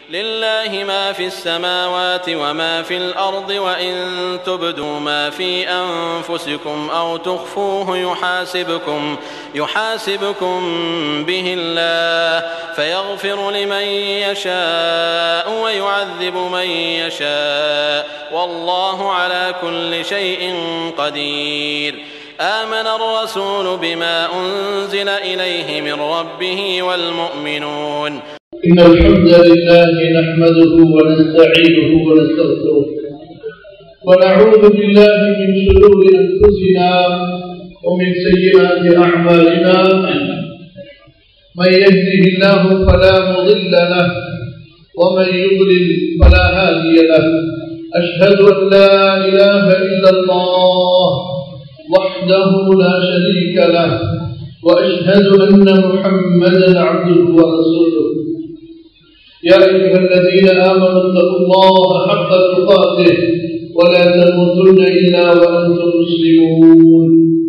لله ما في السماوات وما في الأرض وإن تبدوا ما في أنفسكم أو تخفوه يحاسبكم يحاسبكم به الله فيغفر لمن يشاء ويعذب من يشاء والله على كل شيء قدير آمن الرسول بما أنزل إليه من ربه والمؤمنون إن الحمد لله نحمده ونستعينه ونستغفره ونعوذ بالله من شرور أنفسنا ومن سيئات أعمالنا من يهده الله فلا مضل له ومن يضلل فلا هادي له أشهد أن لا إله إلا الله وحده لا شريك له وأشهد أن محمدا عبده ورسوله يا أيها الذين آمنوا اتقوا الله حق تقاته ولا تموتن إلا وأنتم مسلمون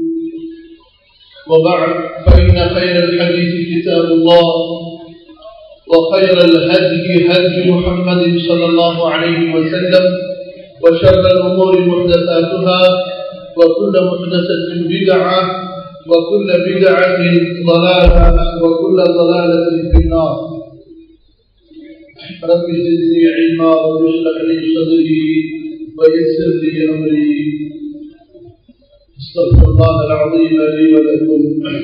وبعد فإن خير الحديث كتاب الله وخير الهدي هدي محمد صلى الله عليه وسلم وشر الأمور محدثاتها وكل محدثة بدعة وكل بدعة ضلالة وكل ضلالة في النار رب زدني علما واشرح لي صدري ويسر لي امري استغفر الله العظيم لي ولكم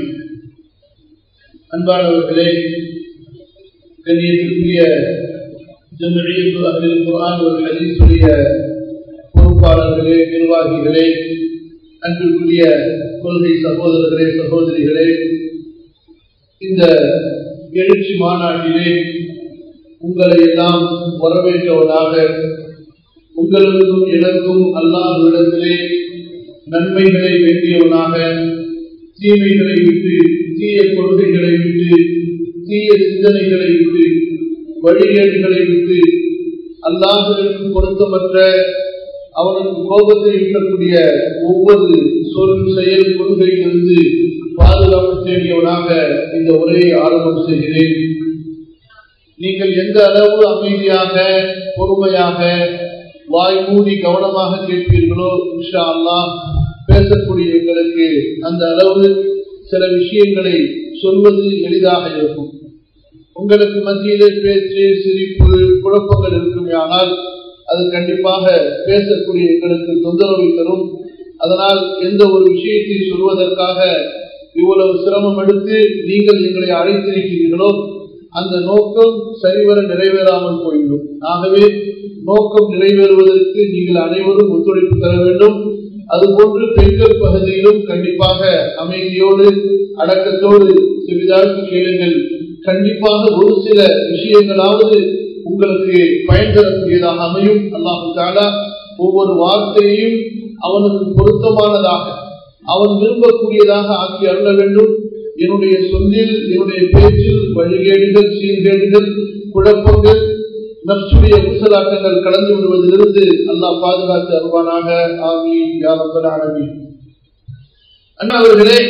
அன்பானவர்களே கண்ணியத்திற்குரிய ஜமியத்து அஹ்லில் குர்ஆன் ஒரு ஹதீஸுடைய பொறுப்பாளர்களே நிர்வாகிகளே அன்பிற்குரிய கொள்கை சகோதரர்களே சகோதரிகளே இந்த எழுச்சி மாநாட்டிலே உங்களை எல்லாம் வரவேற்றவனாக உங்களுக்கும் எனக்கும் அல்லாஹ்விடத்திலே நன்மைகளை வேண்டியவனாக தீமைகளை விட்டு தீய கொள்கைகளை விட்டு தீய சிந்தனைகளை விட்டு வழிகேடுகளை விட்டு அல்லாஹுவிற்கு பொருத்தமற்ற அவனுக்கு கோபத்தை ஈட்டக்கூடிய ஒவ்வொரு சொல் செயல் கொள்கையிலிருந்து பாதுகாப்பு தேடியவனாக இந்த உரையை ஆரம்பம் செய்கிறேன் நீங்கள் எந்த அளவு அமைதியாக பொறுமையாக வாய் மூடி கவனமாக கேட்பீர்களோ இன்ஷா அல்லா பேசக்கூடிய எங்களுக்கு அந்த அளவு சில விஷயங்களை சொல்வது எளிதாக இருக்கும் உங்களுக்கு மத்தியிலே பேச்சு சிரிப்பு குழப்பங்கள் இருக்குமே ஆனால் அது கண்டிப்பாக பேசக்கூடிய எங்களுக்கு தொந்தரவு தரும் அதனால் எந்த ஒரு விஷயத்தை சொல்வதற்காக இவ்வளவு சிரமம் எடுத்து நீங்கள் எங்களை அழைத்திருக்கிறீர்களோ அந்த நோக்கம் சரிவர நிறைவேறாமல் போய்விடும் ஆகவே நோக்கம் நிறைவேறுவதற்கு நீங்கள் அனைவரும் ஒத்துழைப்பு தர வேண்டும் அதுபோன்று பெண்கள் பகுதியிலும் கண்டிப்பாக அமைதியோடு அடக்கத்தோடு சிறிதாருக்கு கேளுங்கள் கண்டிப்பாக ஒரு சில விஷயங்களாவது உங்களுக்கு பயன் தரக்கூடியதாக அமையும் அல்லாஹு தாலா ஒவ்வொரு வார்த்தையையும் அவனுக்கு பொருத்தமானதாக அவன் விரும்பக்கூடியதாக ஆக்கி அருள வேண்டும் என்னுடைய சொல்லில் என்னுடைய பேச்சில் வழிகேடுகள் சீர்கேடுகள் குழப்பங்கள் நப்சுடைய குசலாட்டங்கள் கலந்து விடுவதிலிருந்து அல்லாஹ் பாதுகாத்து அருவானாக ஆமி யாரப்பன் ஆனவி அண்ணாவர்களே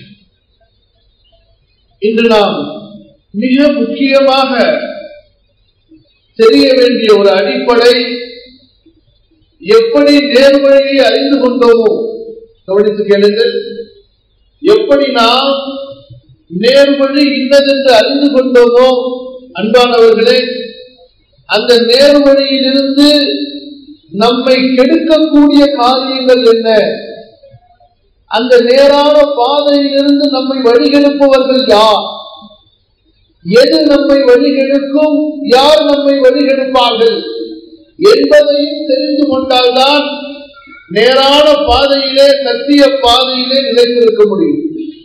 இன்று நாம் மிக முக்கியமாக தெரிய வேண்டிய ஒரு அடிப்படை எப்படி நேர்வழியை அறிந்து கொண்டோமோ கவனித்து கேளுங்கள் எப்படி நாம் நேர்வழி இன்னதென்று அறிந்து கொண்டோமோ அன்பானவர்களே அந்த நேர்வழியிலிருந்து நம்மை கெடுக்கக்கூடிய காரியங்கள் என்ன அந்த நேரான பாதையிலிருந்து நம்மை வழிகெடுப்பவர்கள் யார் எது நம்மை வழிகெடுக்கும் யார் நம்மை வழிகெடுப்பார்கள் என்பதையும் தெரிந்து கொண்டால்தான் நேரான பாதையிலே சத்திய பாதையிலே நிலைத்திருக்க முடியும்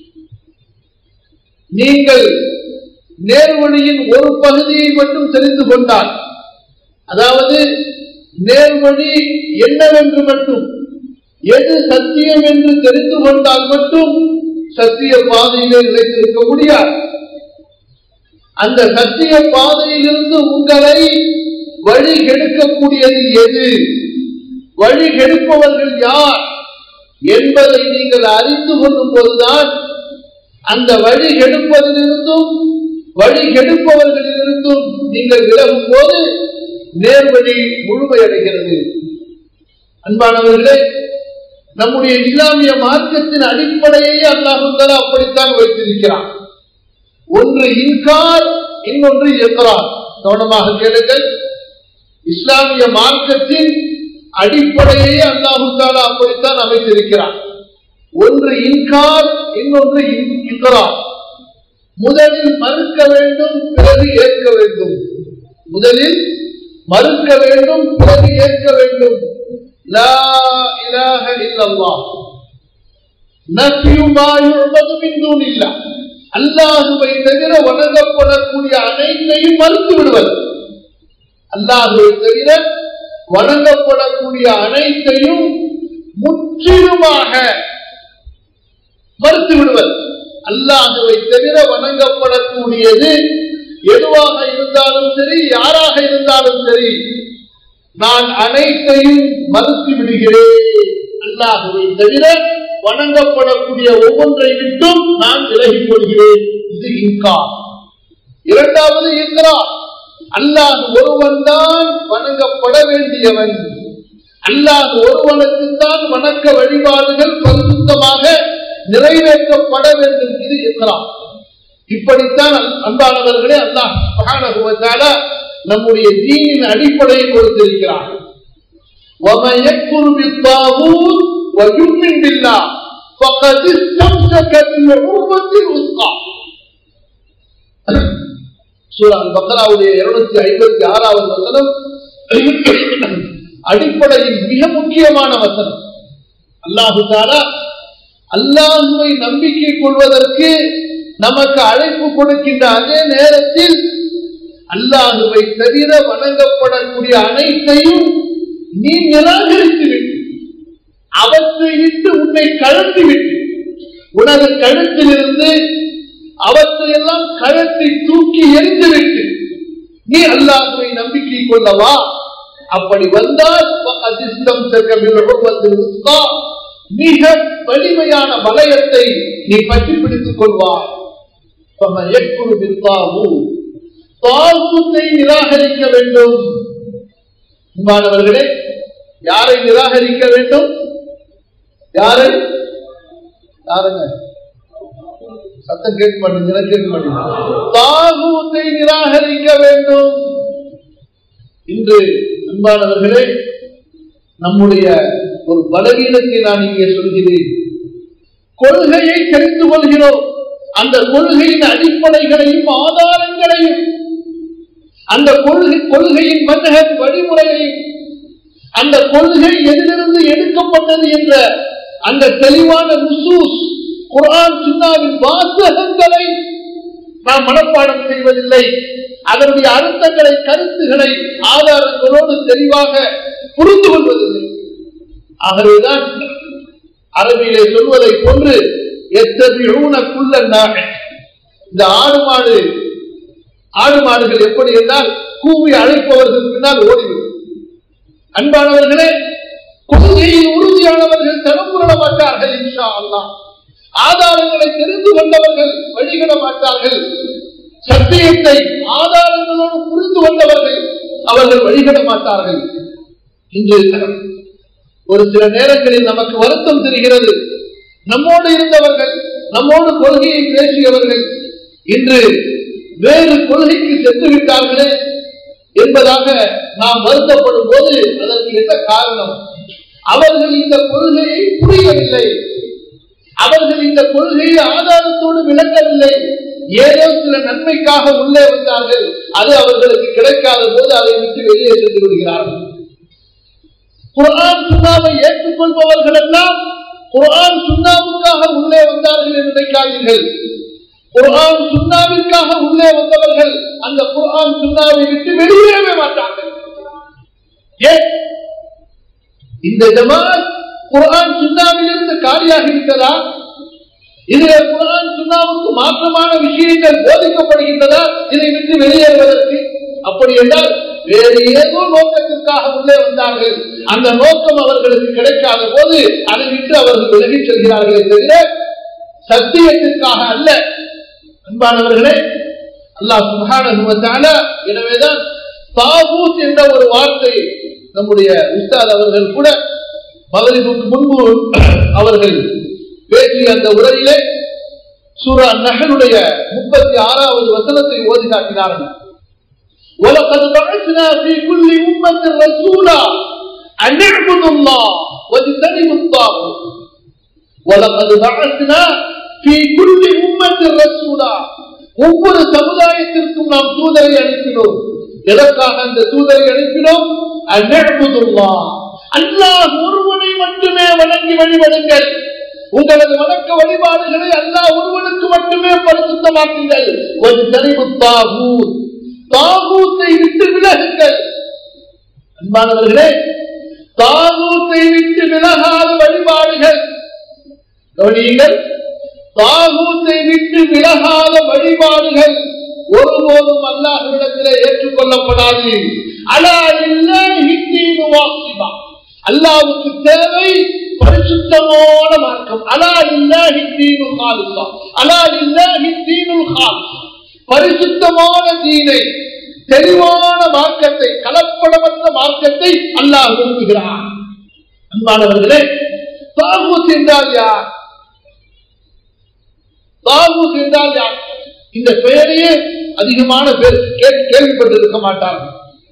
நீங்கள் நேர்வழியின் ஒரு பகுதியை மட்டும் தெரிந்து கொண்டால் அதாவது நேர்வழி என்னவென்று மட்டும் எது சத்தியம் என்று தெரிந்து கொண்டால் மட்டும் சத்திய பாதையிலே நிலைத்திருக்க முடியாது அந்த சத்திய பாதையிலிருந்து உங்களை வழி கெடுக்கக்கூடியது எது வழி கெடுப்பவர்கள் யார் என்பதை நீங்கள் அறிந்து கொள்ளும் போதுதான் அந்த வழி கெடுப்பதிலிருந்தும் வழி கெடுப்பவர்களிலிருந்தும் நீங்கள் விலகும் போது நேர்வழி முழுமையடைகிறது அன்பானவர்களே நம்முடைய இஸ்லாமிய மார்க்கத்தின் அடிப்படையை அல்லாஹுந்தலா அப்படித்தான் வைத்திருக்கிறான் ஒன்று இன்கார் இன்னொன்று எக்ரார் கவனமாக கேளுங்கள் இஸ்லாமிய மார்க்கத்தின் அடிப்படையை அல்லாஹுந்தாலா அப்படித்தான் அமைத்திருக்கிறான் ஒன்று இன்கார் இன்னொன்று இக்ரார் முதலில் மறுக்க வேண்டும் பிறகு ஏற்க வேண்டும் முதலில் மறுக்க வேண்டும் பிறகு ஏற்க வேண்டும் லா இலாஹ இல்லல்லாஹ் நஃபியு மா யுஅபது மின் தூனில்லாஹ் அல்லாஹுவை தவிர வணங்கப்படக்கூடிய அனைத்தையும் மறுத்து விடுவது அல்லாஹுவை தவிர வணங்கப்படக்கூடிய அனைத்தையும் முற்றிலுமாக மறுத்து விடுவது அல்லாஹுவை தவிர வணங்கப்படக்கூடியது எதுவாக இருந்தாலும் சரி யாராக இருந்தாலும் சரி நான் அனைத்தையும் மறுத்து விடுகிறேன் அல்லாஹுவை தவிர வணங்கப்படக்கூடிய ஒவ்வொன்றை விட்டும் நான் விலகிக் கொள்கிறேன் இது இன்கா இரண்டாவது இன்கா அல்லாஹ் ஒருவன் தான் வணங்கப்பட வேண்டியவன் அல்லாஹ் ஒருவனுக்குத்தான் வணக்க வழிபாடுகள் பரிசுத்தமாக நிறைவேற்றப்பட வேண்டும் இது இருக்கிறார் இப்படித்தான் அன்பானவர்களே அல்லாஹ் மகானகுவத்தால நம்முடைய தீனின் அடிப்படையை கொடுத்திருக்கிறார் وَمَنْ يَكْفُرْ بِالطَّاغُوتِ وَيُؤْمِنْ بِاللَّهِ فَقَدِ اسْتَمْسَكَ بِالْعُرْوَةِ الْوُثْقَى சூரா பக்ராவுடைய இருநூத்தி ஐம்பத்தி ஆறாவது வசனம் அடிப்படையில் மிக முக்கியமான வசனம் அல்லாஹு தாலா அல்லாஹுவை நம்பிக்கை கொள்வதற்கு நமக்கு அழைப்பு கொடுக்கின்ற அதே நேரத்தில் அல்லாஹுவை தவிர வணங்கப்படக்கூடிய அனைத்தையும் நீ நிராகரித்து விட்டு அவற்றை விட்டு உன்னை கழட்டி விட்டு உனது கழுத்திலிருந்து அவற்றையெல்லாம் கழட்டி தூக்கி எரிந்துவிட்டு நீ அல்லாஹுவை நம்பிக்கை கொள்ளவா அப்படி வந்தால் அதிர்ஷ்டம் மிக வலிமையான வலயத்தை நீ பற்றி பிடித்துக் கொள்வாய் தாகூத்தை நிராகரிக்க வேண்டும் மாணவர்களே யாரை நிராகரிக்க வேண்டும் யாரை யாருங்க சத்தம் கேட்க மாட்டேங்க கேட்க மாட்டேங்க தாகூத்தை நிராகரிக்க வேண்டும் இன்று அன்பானவர்களே நம்முடைய ஒரு பலவீனத்தை நான் இங்கே சொல்கிறேன் கொள்கையை தெரிந்து கொள்கிறோம் அந்த கொள்கையின் அடிப்படைகளையும் ஆதாரங்களையும் அந்த கொள்கை கொள்கையின் மன்னக வழிமுறையையும் அந்த கொள்கை எதிலிருந்து எடுக்கப்பட்டது என்ற அந்த தெளிவான நுசூஸ் குரான் சுன்னாவின் வாசகங்களை நாம் மனப்பாடம் செய்வதில்லை அதனுடைய அர்த்தங்களை கருத்துக்களை ஆதாரங்களோடு தெளிவாக புரிந்து கொள்வதில்லை ஆகவேதான் அரபியிலே சொல்வதை போன்று எத்தபியூனக்குள்ள நாக இந்த ஆடு மாடு ஆடு மாடுகள் எப்படி என்றால் கூவி அழைப்பவர்கள் பின்னால் ஓடிவிடும் அன்பானவர்களே கொள்கையில் உறுதியானவர்கள் தனமுரண மாட்டார்கள் இன்ஷா அல்லாஹ் ஆதாரங்களை தெரிந்து கொண்டவர்கள் வழிகிட மாட்டார்கள் சத்தியத்தை ஆதாரங்களோடு புரிந்து கொண்டவர்கள் அவர்கள் வழிகிட மாட்டார்கள் இன்று ஒரு சில நேரங்களில் நமக்கு வருத்தம் தெரிகிறது நம்மோடு இருந்தவர்கள் நம்மோடு கொள்கையை பேசியவர்கள் இன்று வேறு கொள்கைக்கு சென்று விட்டார்களே என்பதாக நாம் வருத்தப்படும் போது அதற்கு என்ன காரணம் அவர்கள் இந்த கொள்கையை புரியவில்லை அவர்கள் இந்த கொள்கையை ஆதாரத்தோடு விளங்கவில்லை ஏதோ சில நன்மைக்காக உள்ளே வந்தார்கள் அது அவர்களுக்கு கிடைக்காத போது அதை விட்டு வெளியே சென்று விடுகிறார்கள் குரான் சுண்ணாவை ஏற்றுக்கொள்பவர்கள் எல்லாம் குரான் சுண்ணாவுக்காக உள்ளே வந்தார்கள் என்று நினைக்காதீர்கள் குரான் சுண்ணாவிற்காக உள்ளே வந்தவர்கள் அந்த குரான் சுண்ணாவை விட்டு வெளியேறவே மாட்டார்கள் ஏன் இந்த ஜமாத் குரான் சுண்ணாவிலிருந்து காலியாகி விட்டதா இதிலே குரான் சுண்ணாவுக்கு மாற்றமான விஷயங்கள் போதிக்கப்படுகின்றதா இதை விட்டு வெளியேறுவதற்கு அப்படி என்றால் வேறு ஏதோ நோக்கத்திற்காக உள்ளே வந்தார்கள் அந்த நோக்கம் அவர்களுக்கு கிடைக்காத போது அதை விட்டு அவர்கள் விலகிச் செல்கிறார்களே தவிர சத்தியத்திற்காக அல்ல அன்பானவர்களே அல்லாஹ் சுப்ஹானஹு வ தஆலா எனவேதான் தாகூத் என்ற ஒரு வார்த்தை நம்முடைய உஸ்தாத் அவர்கள் கூட மகரிபுக்கு முன்பு அவர்கள் பேசிய அந்த உரையிலே சூரா நகனுடைய முப்பத்தி ஆறாவது வசனத்தை ஓதி காட்டினார்கள் وَلَقَدْ بَعَثْنَا فِي كُلِّ أُمَّةٍ رَسُولًا أَنِ اعْبُدُوا اللَّهَ وَاجْتَنِبُوا الطَّاغُوتَ وَلَقَدْ بَعَثْنَا فِي كُلِّ أُمَّةٍ رَسُولًا ஒவ்வொரு சமுதாயத்திற்கும் நாம் தூதரை அனுப்பினோம் எதற்காக அந்த தூதரை அனுப்பினோம் அந்நுதுல்லா அல்லாஹ் ஒருவனை மட்டுமே வணங்கி வழிபடுங்கள் உங்களது வணக்க வழிபாடுகளை அல்லாஹ் ஒருவனுக்கு மட்டுமே பரிசுத்தமாக்குங்கள் ஒரு தெரிவு தாகூத் தாகூத்தை விட்டு விலகுங்கள் அன்பானவர்களே தாகூத்தை விட்டு விலகாத வழிபாடுகள் கவனியுங்கள் தாகூத்தை விட்டு விலகாத வழிபாடுகள் ஒருபோதும் அல்லாஹ்விடத்திலே ஏற்றுக்கொள்ளப்படாது அலா இல்லாஹி தீனு வாசிபா அல்லாஹ்வுக்கு தேவை பரிசுத்தமான மார்க்கம் அலா இல்லாஹி தீனு காலிசா அலா இல்லாஹி தீனுல் காலிசா பரிசுத்தமான தீனை தெளிவான மார்க்கத்தை கலப்படமற்ற மார்க்கத்தை அல்லாஹ் விரும்புகிறான் அன்பானவர்களே தாகூத் என்றால் யார் தாகூத் என்றால் யார் இந்த பெயரையே அதிகமான பேர் கே- கேள்விப்பட்டிருக்க மாட்டார்கள்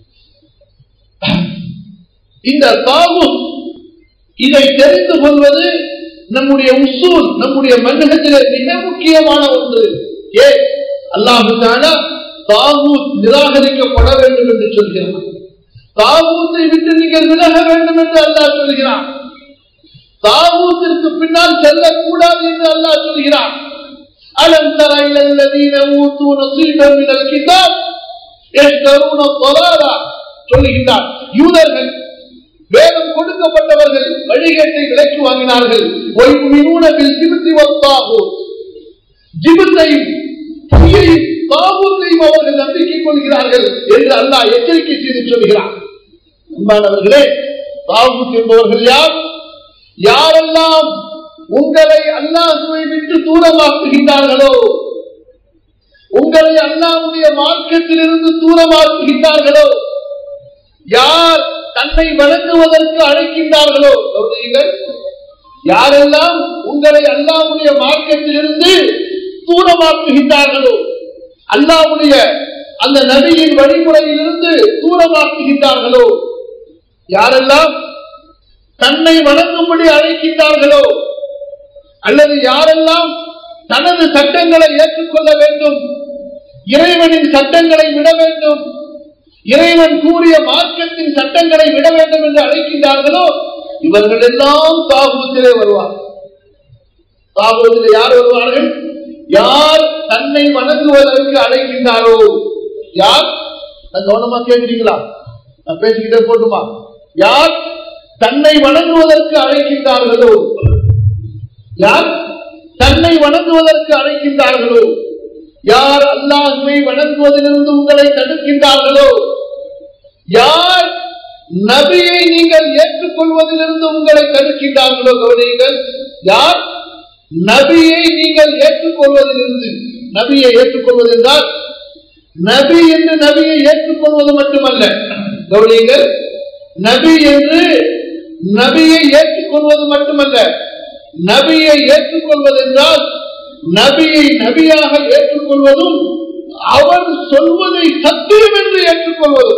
இந்த தாகூத் இதை தெரிந்து கொள்வது நம்முடைய உசூல் நம்முடைய மன்னகத்திலே மிக முக்கியமான ஒன்று ஏ அல்லாஹு தாலா தாகூத் நிராகரிக்கப்பட வேண்டும் என்று சொல்கிறான் தாகூத்தை விட்டு நீங்கள் விலக வேண்டும் என்று அல்லாஹ் சொல்கிறான் தாகூத்திற்கு பின்னால் செல்லக்கூடாது என்று அல்லாஹ் சொல்கிறான் ألم تر إلى الذين أوتوا نصيبا من الكتاب يشترون الضلالة சொல்லுகின்றார் யூதர்கள் வேதம் கொடுக்கப்பட்டவர்கள் வழிகேட்டை விலைக்கு வாங்கினார்கள் ஒய்மினூன பில் ஜிப்தி வத்தாகூத் ஜிபத்தையும் பொய்யையும் தாகூத்தையும் அவர்கள் நம்பிக்கை கொள்கிறார்கள் என்று அல்லாஹ் எச்சரிக்கை செய்து சொல்கிறார் அன்பானவர்களே தாகூத் என்பவர்கள் யார் யாரெல்லாம் உங்களை அல்லாஹுவை விட்டு தூரமாக்குகின்றார்களோ உங்களை அல்லாஹ்வுடைய மார்க்கத்திலிருந்து தூரமாக்குகின்றார்களோ யார் தன்னை வணங்குவதற்கு அழைக்கின்றார்களோ கவனியுங்கள். யாரெல்லாம் உங்களை அல்லாஹ்வுடைய மார்க்கத்திலிருந்து தூரமாக்குகின்றார்களோ அல்லாஹ்வுடைய அந்த நபியின் வழிமுறையிலிருந்து தூரமாக்குகின்றார்களோ யாரெல்லாம் தன்னை வணங்கும்படி அழைக்கின்றார்களோ அல்லது யாரெல்லாம் தனது சட்டங்களை ஏற்றுக்கொள்ள வேண்டும் இறைவனின் சட்டங்களை விட வேண்டும் இறைவன் கூறிய மார்க்கத்தின் சட்டங்களை விட வேண்டும் என்று அழைக்கின்றார்களோ இவர்கள் எல்லாம் தாகூத்திலே வருவார் தாகூத்திலே யார் வருவார்கள் யார் தன்னை வணங்குவதற்கு அழைக்கின்றாரோ யார் நான் கவனமா கேட்கிறீங்களா நான் பேசிக்கிட்டே போட்டுமா யார் தன்னை வணங்குவதற்கு அழைக்கின்றார்களோ யார் தன்னை வணங்குவதற்கு அழைக்கின்றார்களோ யார் அல்லாஹுவை வணங்குவதிலிருந்து உங்களை தடுக்கின்றார்களோ யார் நபியை நீங்கள் ஏற்றுக்கொள்வதிலிருந்து உங்களை தடுக்கின்றார்களோ கவனியுங்கள் யார் நபியை நீங்கள் ஏற்றுக்கொள்வதிலிருந்து நபியை ஏற்றுக்கொள்வது என்றால் நபி என்று நபியை ஏற்றுக்கொள்வது மட்டுமல்ல கவனியுங்கள் நபி என்று நபியை ஏற்றுக்கொள்வது மட்டுமல்ல நபியை ஏற்றுக்கொள்வது என்றால் நபியை நபியாக ஏற்றுக்கொள்வதும் அவர் சொல்வதை சத்தியம் என்று ஏற்றுக்கொள்வதும்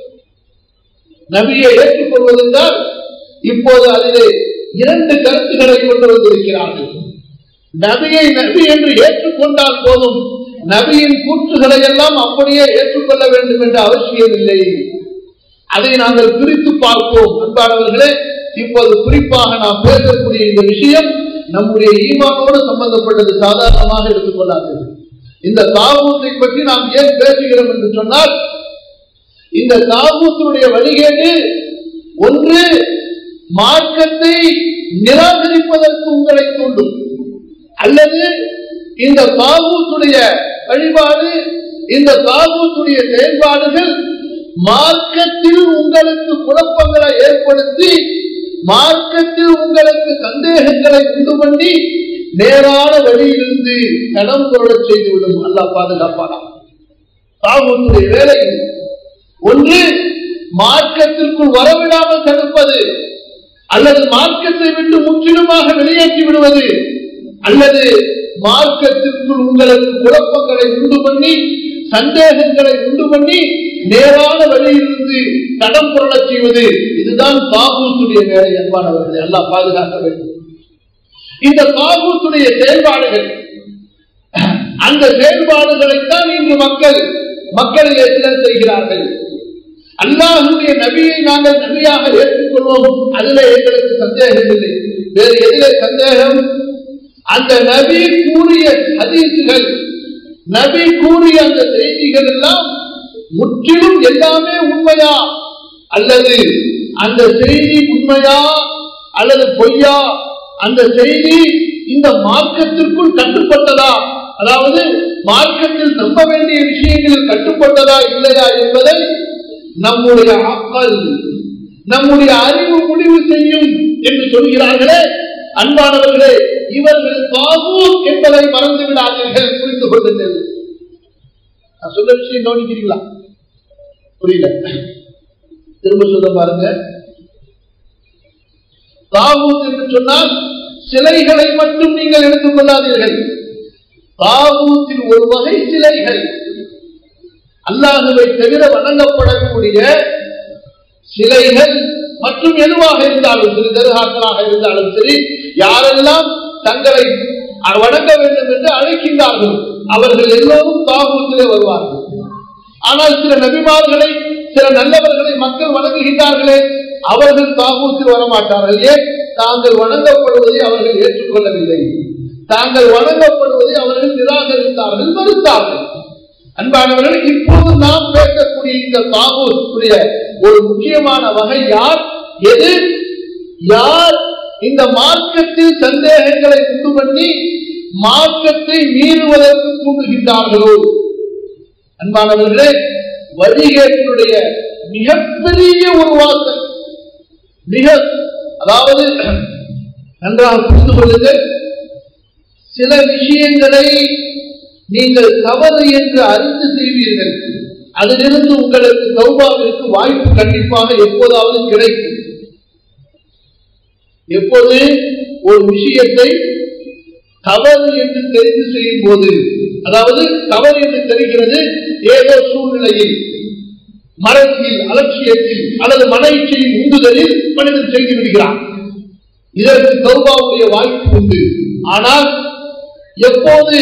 நபியை ஏற்றுக்கொள்வது என்றால் இப்போது அதிலே இரண்டு கருத்துக்களை கொண்டு வந்திருக்கிறார்கள் நபியை நபி என்று ஏற்றுக்கொண்டால் போதும் நபியின் கூற்றுகளை எல்லாம் அப்படியே ஏற்றுக்கொள்ள வேண்டும் என்ற அவசியம் இல்லை அதை நாங்கள் பிரித்து பார்ப்போம் அன்பானவர்களே இப்போது குறிப்பாக நாம் பேசக்கூடிய இந்த விஷயம் நம்முடைய ஈமானோடு சம்பந்தப்பட்டது சாதாரணமாக எடுத்துக்கொள்ளாதது இந்த தாகூத்தை பற்றி நாம் ஏன் பேசுகிறோம் என்று சொன்னால் இந்த தாகூத்தினுடைய வழிகேடு ஒன்று மார்க்கத்தை நிராகரிப்பதற்கு உங்களை தூண்டும் அல்லது இந்த தாகூத்துடைய வழிபாடு இந்த தாகூத்துடைய செயல்பாடுகள் மார்க்கத்தில் உங்களுக்கு குழப்பங்களை ஏற்படுத்தி மார்க்கத்தில் உங்களுக்கு சந்தேகங்களை உண்டு பண்ணி நேரான வழியிலிருந்து கடம் பொருளச் செய்துவிடும் அல்லாஹ் பாதுகாப்பானா தாகூத்துடைய வேலை இது. ஒன்று மார்க்கத்திற்குள் வரவிடாமல் தடுப்பது அல்லது மார்க்கத்தை விட்டு முற்றிலுமாக வெளியேற்றி விடுவது அல்லது மார்க்கத்திற்குள் உங்களுக்கு குழப்பங்களை உண்டு பண்ணி சந்தேகங்களை உண்டு பண்ணி நேரான வழியிலிருந்து தடம் புரளச் செய்வது இதுதான் தாகூத்துடைய வேலை என்பானவர்களை எல்லாம் பாதுகாக்க வேண்டும் இந்த தாகூத்துடைய செயல்பாடுகள் அந்த செயல்பாடுகளைத்தான் இன்று மக்கள் மக்களிலே சிலர் செய்கிறார்கள் அல்லாஹுடைய நபியை நாங்கள் நபியாக ஏற்றுக்கொள்வோம் அதில் எங்களுக்கு சந்தேகம் இல்லை வேறு எதிலே சந்தேகம் அந்த நபி கூறிய ஹதீசுகள் நபி கூறிய அந்த செய்திகள் எல்லாம் முற்றிலும் எல்லாமே உண்மையா அல்லது அந்த செய்தி உண்மையா அல்லது பொய்யா அந்த செய்தி இந்த மார்க்கத்திற்குள் கட்டுப்பட்டதா அதாவது மார்க்கத்தில் நம்ப வேண்டிய விஷயங்களில் கட்டுப்பட்டதா இல்லையா என்பதை நம்முடைய அக்கல் நம்முடைய அறிவு முடிவு செய்யும் என்று சொல்கிறார்களே அன்பானவர்களே இவர்கள் தாகூர் என்பதை மறந்து விடாதீர்கள் புரிந்து கொள்ளுங்கள் நான் சொல்ல விஷயம் கவனிக்கிறீங்களா புரியல திரும்ப சொல்ல பாருங்க தாகூத் என்று சொன்னால் சிலைகளை மட்டும் நீங்கள் எடுத்துக் கொள்ளாதீர்கள் தாகூத்தின் ஒரு வகை சிலைகள் அல்லாஹுவை தவிர வணங்கப்படக்கூடிய சிலைகள் மற்றும் எதுவாக இருந்தாலும் சரி தருகாக்களாக இருந்தாலும் சரி யாரெல்லாம் தங்களை வணங்க வேண்டும் என்று அழைக்கின்றார்கள் அவர்கள் எல்லோரும் தாகூத்திலே வருவார்கள் ஆனால் சில நபிமார்களை சில நல்லவர்களை மக்கள் வணங்குகின்றார்களே அவர்கள் தாகூத்தில் வரமாட்டார்கள் ஏன் தாங்கள் வணங்கப்படுவதை அவர்கள் ஏற்றுக்கொள்ளவில்லை தாங்கள் வணங்கப்படுவதை அவர்கள் நிராகரித்தார்கள் மறுத்தார்கள் அன்பானவர்கள் இப்போது நாம் பேசக்கூடிய இந்த தாகூத்துடைய ஒரு முக்கியமான வகை யார் எது யார் இந்த மார்க்கத்தில் சந்தேகங்களை உண்டு பண்ணி மார்க்கத்தை மீறுவதற்கு தூண்டுகின்றார்களோ அன்பானவர்களே வழிகேட்டினுடைய மிகப்பெரிய ஒரு வாசல் மிக அதாவது நன்றாக புரிந்து கொள்ளுங்கள் சில விஷயங்களை நீங்கள் தவறு என்று அறிந்து செய்வீர்கள் அதிலிருந்து உங்களுக்கு சௌபாவிற்கு வாய்ப்பு கண்டிப்பாக எப்போதாவது கிடைக்கும் எப்போது ஒரு விஷயத்தை தவறு என்று தெரிந்து செய்யும் போது அதாவது தவறு என்று தெரிகிறது ஏதோ சூழ்நிலையில் மரத்தில் அலட்சியத்தில் அல்லது மன இச்சையில் உந்துதலில் மனிதன் செய்து விடுகிறான் இதற்கு கௌபாவுடைய வாய்ப்பு உண்டு ஆனால் எப்போது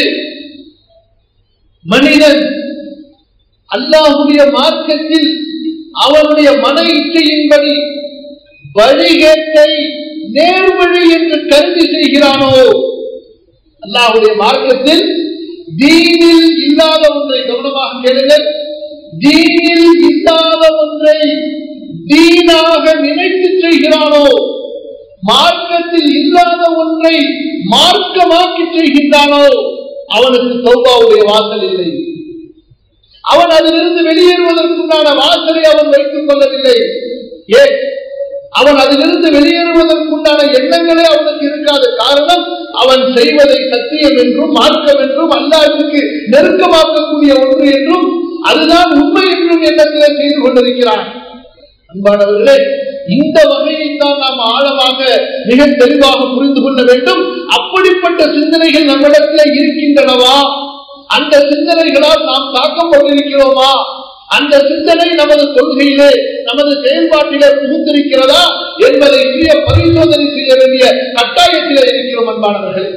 மனிதன் அல்லாஹுடைய மார்க்கத்தில் அவனுடைய மன இச்சையின்படி வழிகேட்டை நேர்வழி என்று கருதி செய்கிறானோ அல்லாஹுடைய மார்க்கத்தில் தீனில் இல்லாத ஒன்றை கவனமாக கேளுங்கள் தீனில் இல்லாத ஒன்றை தீனாக நினைத்து செய்கிறானோ மார்க்கத்தில் இல்லாத ஒன்றை மார்க்கமாக்கி செய்கின்றானோ அவனுக்கு சௌபாவுடைய வாசல் இல்லை அவன் அதிலிருந்து வெளியேறுவதற்குண்டான வாசலை அவன் வைத்துக் கொள்ளவில்லை ஏன் அவன் அதிலிருந்து வெளியேறுவதற்குண்டான எண்ணங்களே அவனுக்கு இருக்காத காரணம் அவன் செய்வதை சத்தியம் என்றும் மார்க்கம் என்றும் அல்லாவிற்கு நெருக்கமாக்கக்கூடிய ஒன்று என்றும் அதுதான் உண்மை என்றும் எண்ணத்திலே செய்து கொண்டிருக்கிறான் அன்பானவர்களே இந்த வகையைத்தான் நாம் ஆழமாக மிக தெளிவாக புரிந்து கொள்ள வேண்டும் அப்படிப்பட்ட சிந்தனைகள் நம்மிடத்தில் இருக்கின்றனவா அந்த சிந்தனைகளால் நாம் தாக்கப்பட்டிருக்கிறோமா அந்த சிந்தனை நமது கொள்கையிலே நமது செயல்பாட்டிலே புகுந்திருக்கிறதா என்பதை சுய பரிசோதனை செய்ய வேண்டிய கட்டாயத்திலே இருக்கிறோம் அன்பானவர்களே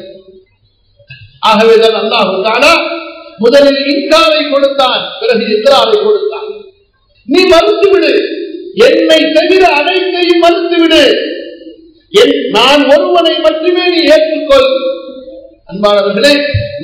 ஆகவேதான் அல்லாஹு முதலில் இன்காவை கொடுத்தான் பிறகு இஸ்ராவை கொடுத்தான் நீ மறுத்துவிடு என்னை தவிர அனைத்தையும் மறுத்துவிடு நான் ஒருவனை மட்டுமே நீ ஏற்றுக்கொள் அன்பானவர்களே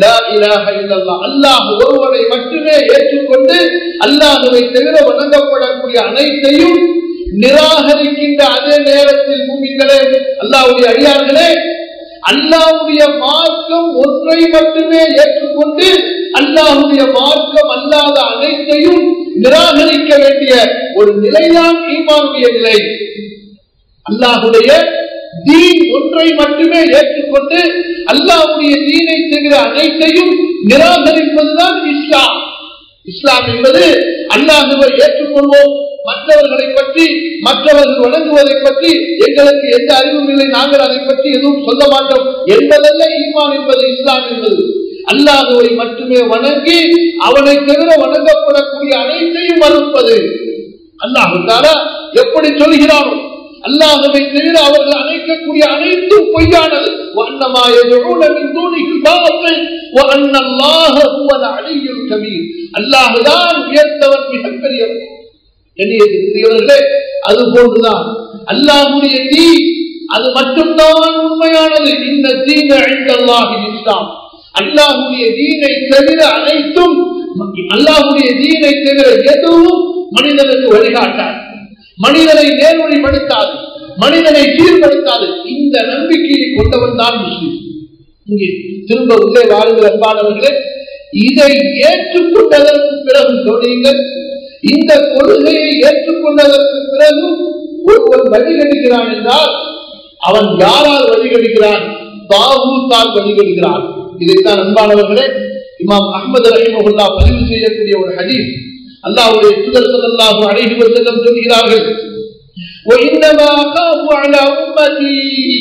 அல்லாஹ் ஒருவனை மட்டுமே ஏற்றுக்கொண்டு அல்லாஹுவை தவிர வணங்கப்படக்கூடிய அனைத்தையும் நிராகரிக்கின்ற அதே நேரத்தில் பூமிகளே அல்லாவுடைய அடியார்களே அல்லாவுடைய மார்க்கம் ஒன்றை மட்டுமே ஏற்றுக்கொண்டு அல்லாஹுடைய மார்க்கம் அல்லாத அனைத்தையும் நிராகரிக்க வேண்டிய ஒரு நிலைதான் ஈமானுடைய நிலை அல்லாஹுடைய தீன் ஒன்றை மட்டுமே ஏற்றுக்கொண்டு அல்லாஹுடைய தீனை தவிர அனைத்தையும் நிராகரிப்பதுதான் இஸ்லாம் இஸ்லாம் என்பது அல்லாஹுவை ஏற்றுக்கொள்வோம் மற்றவர்களை பற்றி மற்றவர்கள் வணங்குவதை பற்றி எங்களுக்கு எந்த அறிவும் இல்லை நாங்கள் அதை பற்றி எதுவும் சொல்ல மாட்டோம் என்பதல்ல ஈமான் என்பது இஸ்லாம் என்பது அல்லாஹுவை மட்டுமே வணங்கி அவனை தவிர வணங்கப்படக்கூடிய அனைத்தையும் மறுப்பது அல்லாஹு தாரா எப்படி சொல்கிறானோ அல்லாஹுவை தவிர அவர்கள் அணைக்கக்கூடிய அனைத்தும் பொய்யானது وَأَنَّمَا يَدْعُونَ مِن دُونِهِ الْبَاطِلَ وَأَنَّ اللَّهَ هُوَ الْعَلِيُّ الْكَبِيرُ அல்லாஹ் தான் உயர்ந்தவன் மிகப்பெரியவன் எண்ணியவர்களே அது போன்றுதான் அல்லாஹுடைய தீ அது மட்டும்தான் உண்மையானது இந்த தீன அல்லாஹின் இஸ்லாம் அல்லாஹுடைய தீனை தவிர அனைத்தும் அல்லாஹுடைய தீனை தவிர எதுவும் மனிதனுக்கு வழிகாட்டாது மனிதனை நேர்வழிப்படுத்தாது மனிதனை சீர்படுத்தாது இந்த நம்பிக்கையை கொண்டவன் தான் முஸ்லிம் இங்கே திரும்ப உள்ளே வாழுகிற அன்பானவர்களே இதை ஏற்றுக்கொண்டதற்கு பிறகு சொல்லுங்கள் இந்த கொள்கையை ஏற்றுக்கொண்டதற்கு பிறகு ஒருவன் வழிகெடுக்கிறான் என்றால் அவன் யாரால் வழிகெடுக்கிறான் தாகூத்தால் வழிகெடுக்கிறான் இதைத்தான் அன்பானவர்களே இமாம் அஹமது ரஹிமகுல்லா பதிவு செய்யக்கூடிய ஒரு ஹதீஸ் அல்லாஹ்வுடைய தூதர் ஸல்லல்லாஹு அலைஹி வஸல்லம் சொல்கிறார்கள் وإنما أخاف على أمتي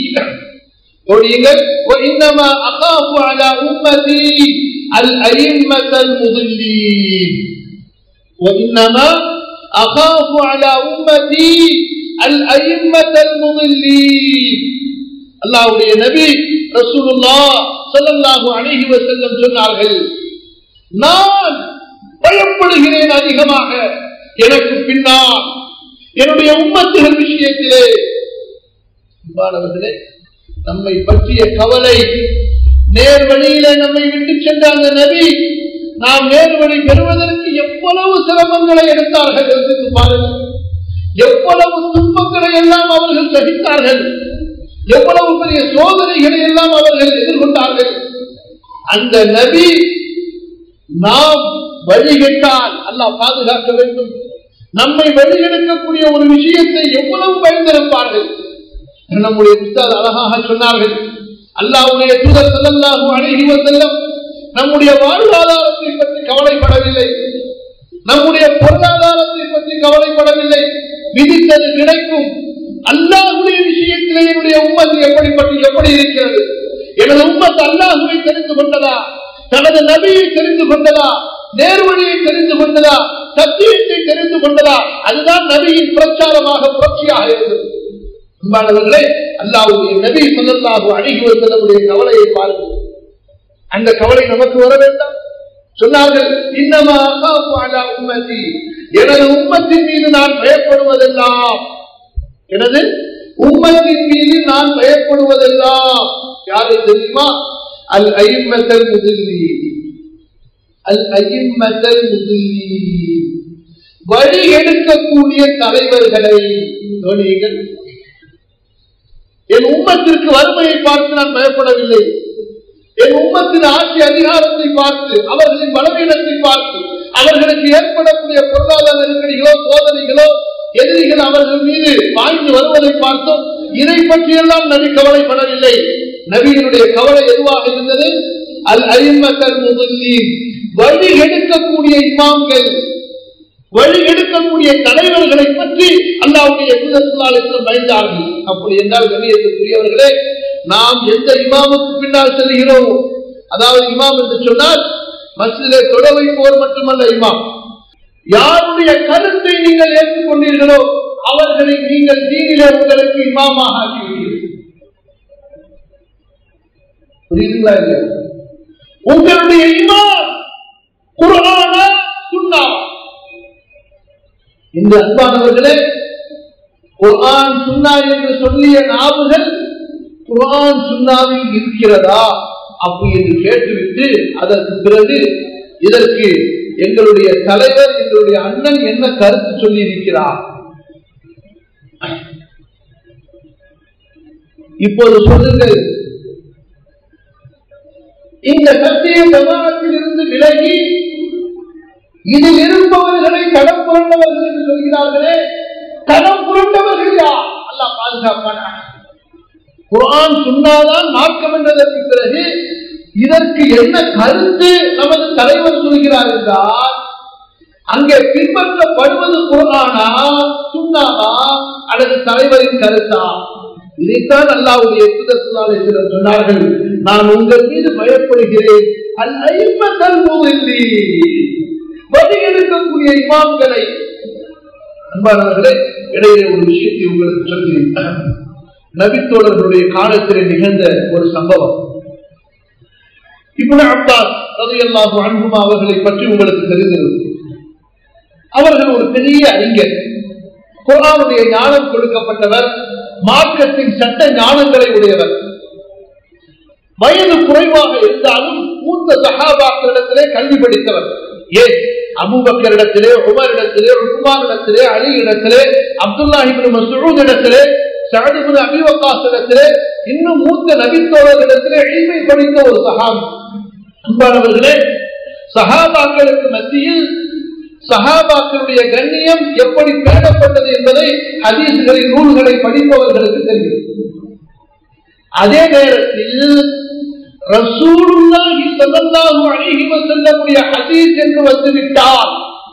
وإنما أخاف على أمتي الأئمة المضلين وإنما أخاف على أمتي الأئمة المضلين அல்லாஹ்வுடைய நபி ரசூலுல்லாஹ் ஸல்லல்லாஹு அலைஹி வஸல்லம் சொன்னார்கள் நான் பயப்படுகிறேன் அதிகமாக எனக்கு பின்னால் என்னுடைய உம்மத்துகள் விஷயத்திலே அன்பானவர்களே நம்மை பற்றிய கவலை நேர் வழியிலே நம்மை விட்டு சென்ற அந்த நபி நாம் நேர் வழி பெறுவதற்கு எவ்வளவு சிரமங்களை எடுத்தார்கள் என்று பாருங்கள் எவ்வளவு துன்பங்களை எல்லாம் அவர்கள் சகித்தார்கள் எவ்வளவு பெரிய சோதனைகளை எல்லாம் அவர்கள் எதிர்கொண்டார்கள் அந்த நபி நாம் வழிகட்டால் அல்லாஹ் பாதுகாக்க வேண்டும் நம்மை வழிகெடுக்கக்கூடிய ஒரு விஷயத்தை எவ்வளவு பயந்திருப்பார்கள் நம்முடைய புத்தர் அழகாக சொன்னார்கள் அல்லாவுடைய தூதர் செல்லல்லாஹு அழகி செல்லம் நம்முடைய வாழ்வாதாரத்தை பற்றி கவலைப்படவில்லை நம்முடைய பொருளாதாரத்தை பற்றி கவலைப்படவில்லை விதித்தது கிடைக்கும் அல்லாஹுடைய விஷயத்திலே என்னுடைய உம்மத்து எப்படிப்பட்டு எப்படி இருக்கிறது எனது உம்மத்து அல்லாஹுவை தெரிந்து கொண்டதா தனது நபியை தெரிந்து கொண்டதா நேர்வழியை தெரிந்து கொண்டதா சத்தியத்தை தெரிந்து கொண்டதா அதுதான் நபியின் பிரச்சாரமாக புரட்சியாக இருந்தது அன்பானவர்களே அல்லாவுடைய நபி சொல்லல்லாஹு அழகி வந்தனுடைய கவலையை பாருங்கள் அந்த கவலை நமக்கு வர வேண்டாம் சொன்னார்கள் இன்னமா உம்மதி எனது உம்மத்தின் மீது நான் பயப்படுவதெல்லாம் எனது உம்மத்தின் மீது நான் பயப்படுவதெல்லாம் யாரு தெரியுமா அல் ஐம்மத்தல் முதலி அல் ஐம்மத்தல் முதலி வழி எடுக்கக்கூடிய தலைவர்களை கவனியுங்கள் என் உம்மத்திற்கு வறுமையை பார்த்து நான் பயப்படவில்லை என் உம்மத்தின் ஆட்சி அதிகாரத்தை பார்த்து அவர்களின் பலவீனத்தை பார்த்து அவர்களுக்கு ஏற்படக்கூடிய பொருளாதார நெருக்கடிகளோ சோதனைகளோ எதிரிகள் அவர்கள் மீது வாங்கி வருவதை பார்த்தோம் இதை பற்றியெல்லாம் நபி கவலைப்படவில்லை நபியினுடைய கவலை எதுவாக இருந்தது அல் ஐம்மத்தல் முதலீன் வழி எடுக்கக்கூடிய இமாம்கள் வழி எடுக்கக்கூடிய தலைவர்களை பற்றி அல்லாவுடைய எதிர்த்தாளர்கள் பயந்தார்கள் அப்படி என்றால் கண்ணியத்துக்குரியவர்களே நாம் எந்த இமாமுக்கு பின்னால் செல்கிறோம் அதாவது இமாம் என்று சொன்னால் மசிலே தொட வைப்போர் மட்டுமல்ல இமாம் யாருடைய கருத்தை நீங்கள் ஏற்றுக்கொண்டீர்களோ அவர்களை நீங்கள் தீனிலே உங்களுக்கு இமாமாக ஆக்கிவிட்டீர்கள் புரியுதுங்களா இல்லையா உங்களுடைய இமாம் குரானா சுண்ணா இந்த அன்பானவர்களே குரான் சுண்ணா என்று சொல்லிய நாவுகள் குரான் சுண்ணாவில் இருக்கிறதா அப்படி என்று கேட்டுவிட்டு அதற்கு பிறகு இதற்கு எங்களுடைய தலைவர் எங்களுடைய அண்ணன் என்ன கருத்து சொல்லி இருக்கிறார் இப்போது சொல்லுங்கள் இந்த சத்திய பிரமாணத்தில் இருந்து விலகி இதில் இருப்பவர்களை கடம் புரண்டவர்கள் என்று சொல்கிறார்களே கடம் புரண்டவர்கள் யார் அல்ல பாதுகாப்பான குரான் சொன்னாதான் மார்க்கம் என்றதற்கு பிறகு இதற்கு என்ன கருத்து நமது தலைவர் சொல்கிறார் என்றால் அங்கே பின்பற்றப்படுவது குரானா சுண்ணாவா அல்லது தலைவரின் கருத்தா இதைத்தான் அல்லாவுடைய சுதர்சனாலே சிலர் சொன்னார்கள் நான் உங்கள் மீது பயப்படுகிறேன் அல் ஐம்பத்தல் மூவில்லி வழி எடுக்கக்கூடிய இமாம்களை அன்பானவர்களே இடையிலே ஒரு விஷயத்தை உங்களுக்கு சொல்கிறேன் நபித்தோழர்களுடைய காலத்திலே நிகழ்ந்த ஒரு சம்பவம் இப்னு அப்பாஸ் ரலியல்லாஹு அன்ஹுமா அவர்களை பற்றி உங்களுக்கு தெரிந்திருக்கும் அவர்கள் ஒரு பெரிய அறிஞர் குரானுடைய ஞானம் கொடுக்கப்பட்டவர் மார்க்கத்தின் சட்ட ஞானங்களை உடையவர் வயது குறைவாக இருந்தாலும் மூத்த சகாபாக்களிடத்திலே கல்வி படித்தவர் ஏன் அபூபக்கரிடத்திலே உமரிடத்திலே உஸ்மானிடத்திலே அலி இடத்திலே அப்துல்லாஹிபின் மசூத் இடத்திலே சஹதிபின் அபிவகாஸ் இடத்திலே இன்னும் மூத்த நபித்தோழர்களிடத்திலே எளிமை படித்த ஒரு சகாம் அன்பானவர்களே சகாபாக்களுக்கு மத்தியில் சகாபாக்களுடைய கண்ணியம் எப்படி பேணப்பட்டது என்பதை ஹதீசுகளின் நூல்களை படிப்பவர்களுக்கு தெரியும் அதே நேரத்தில் ரசூலுல்லாஹி ஸல்லல்லாஹு அலைஹி வஸல்லமுடைய ஹதீஸ் என்று வந்துவிட்டால்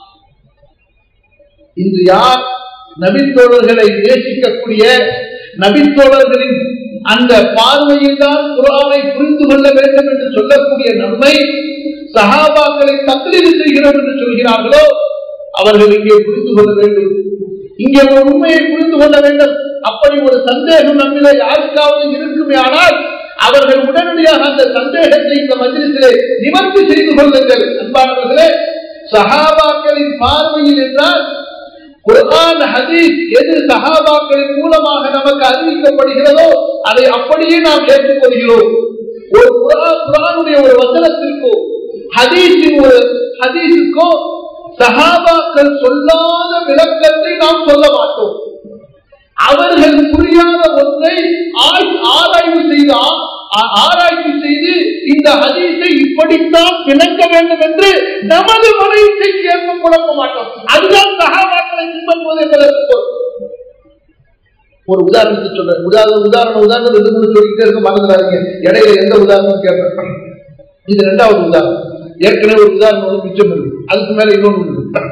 இன்று யார் நபித்தோழர்களை நேசிக்கக்கூடிய நபித்தோழர்களின் அந்த பார்வையில் தான் குரானை புரிந்து கொள்ள வேண்டும் என்று சொல்லக்கூடிய நம்மை சகாபாக்களை தக்லீது செய்கிறோம் என்று சொல்கிறார்களோ அவர்கள் இங்கே புரிந்து கொள்ள வேண்டும் இங்கே ஒரு உண்மையை புரிந்து கொள்ள வேண்டும் அப்படி ஒரு சந்தேகம் நம்மிலே யாருக்காவது இருக்குமே ஆனால் அவர்கள் உடனடியாக அந்த சந்தேகத்தை இந்த மஜிலிசிலே நிவர்த்தி செய்து கொள்ளுங்கள் அன்பானவர்களே சஹாபாக்களின் பார்வையில் என்றால் குர்ஆன் ஹதீஸ் எது சஹாபாக்களின் மூலமாக நமக்கு அறிவிக்கப்படுகிறதோ அதை அப்படியே நாம் ஏற்றுக்கொள்கிறோம் ஒரு குர்ஆன் குர்ஆனுடைய ஒரு வசனத்திற்கோ ஹதீஸின் ஒரு ஹதீஸுக்கோ சஹாபாக்கள் சொல்லாத விளக்கத்தை நாம் சொல்ல மாட்டோம் அவர்கள் புரியாத ஒன்றை ஆய்- ஆராய்வு செய்து ஆ- ஆ- ஆராய்ச்சி செய்து இந்த ஹதீஸை இப்படித்தான் விளக்க வேண்டும் என்று நமது மனைவிக்கு ஏற்ப குழப்ப மாட்டோம் அதுதான் சகாபாக்களை பின்பற்றுவது என்பதற்கு பொருள். ஒரு உதாரணத்தை சொல்றேன் உதாரணம் உதாரணம் உதாரணம் ரெண்டு மூணு சொல்லிக்கிட்டே இருக்க மறந்துடாதீங்க இடையில எந்த உதாரணம் கேட்பேன் இது ரெண்டாவது உதாரணம் ஏற்கனவே ஒரு உதாரணம் ஒன்று மிச்சம் இருக்கு அதுக்கு மேல இன்னொன்று இருக்கு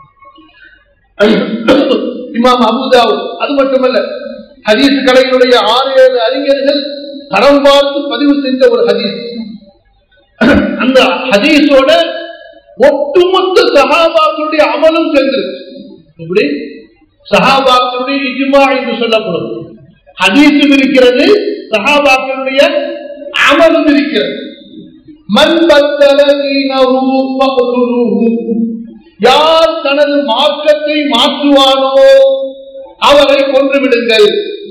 இமாம் அபுதாவு அது மட்டுமல்ல ஹதீஸ் கலைகளுடைய ஆறு ஏழு அறிஞர்கள் தரம் பார்த்து பதிவு செஞ்ச ஒரு ஹதீஸ் அந்த ஹதீஸோட ஒட்டுமொத்த சகாபாக்களுடைய அமலும் சேர்ந்திருக்கு இப்படி சகாபாக்களுடைய இஜ்மா என்று சொல்லப்படும் ஹதீஸும் இருக்கிறது சகாபாக்களுடைய அமலும் இருக்கிறது மண் பத்தல தீனஹு ஃபக்துலுஹு. யார் தனது மார்க்கத்தை மாற்றுவானோ அவரை கொன்று விடுங்கள்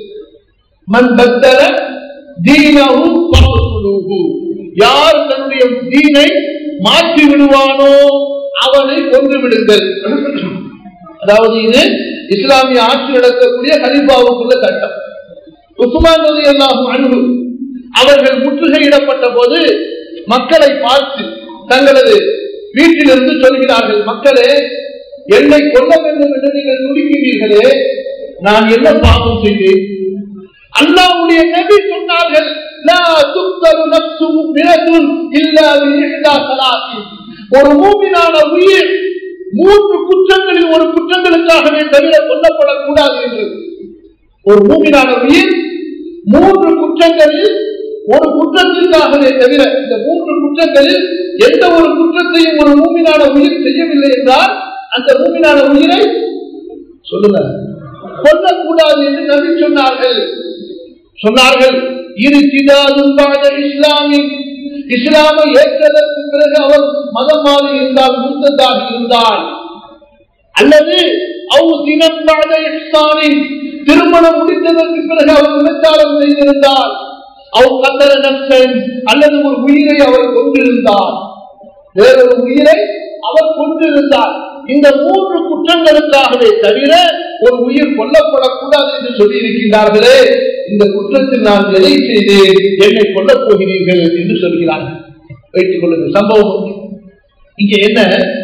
மண் பத்தல தீனஹு ஃபக்துலுஹு. யார் தன்னுடைய தீனை மாற்றி விடுவானோ அவனை கொன்று விடுங்கள் அதாவது இது இஸ்லாமிய ஆட்சி நடத்தக்கூடிய ஹலிஃபாவுக்குள்ள சட்டம் உஸ்மான் ரலியல்லாஹு அன்ஹு அவர்கள் முற்றுகையிடப்பட்ட போது மக்களை பார்த்து தங்களது வீட்டிலிருந்து சொல்கிறார்கள் மக்களே என்னை கொல்ல வேண்டும் என்று நீங்கள் துடிக்கிறீர்களே நான் என்ன பாவம் செய்தேன் அல்லாவுடைய நபி சொன்னார்கள் "லா துக்தலு நஃப்சு முஃமினத்துன் இல்லா பிஇஹ்தா ஸலாத்தின்." ஒரு மூமினான உயிர் மூன்று குற்றங்களில் ஒரு குற்றங்களுக்காகவே தவிர கொல்லப்படக்கூடாது என்று ஒரு மூமினான உயிர் மூன்று குற்றங்களில் ஒரு குற்றத்திற்காகவே தவிர இந்த மூன்று குற்றங்களில் எந்த ஒரு குற்றத்தையும் ஒரு மூமினான உயிர் செய்யவில்லை என்றால் அந்த மூமினான உயிரை சொல்லுங்க கொல்லக்கூடாது என்று நபி சொன்னார்கள் சொன்னார்கள் இரு சிதாதும் பாத இஸ்லாமின் இஸ்லாமை ஏற்றதற்கு பிறகு அவர் மதம் மாறி இருந்தால் முத்ததாக இருந்தால் அல்லது அவு தினம் பாத இஸ்லாமின் திருமணம் முடித்ததற்கு பிறகு அவர் விபச்சாரம் செய்திருந்தார் அவ் கத்தர நப்சன் அல்லது ஒரு உயிரை அவர் கொண்டிருந்தார் வேறொரு உயிரை அவர் கொண்டிருந்தார் இந்த மூன்று குற்றங்களுக்காகவே தவிர ஒரு உயிர் கொல்லப்படக்கூடாது என்று சொல்லி இருக்கின்றார்களே இந்த குற்றத்தில் நான் எதை செய்தேன் என்னை கொல்லப் போகிறீர்கள் என்று சொல்கிறார்கள் வைத்துக் கொள்ளுங்கள் சம்பவம் இங்க என்ன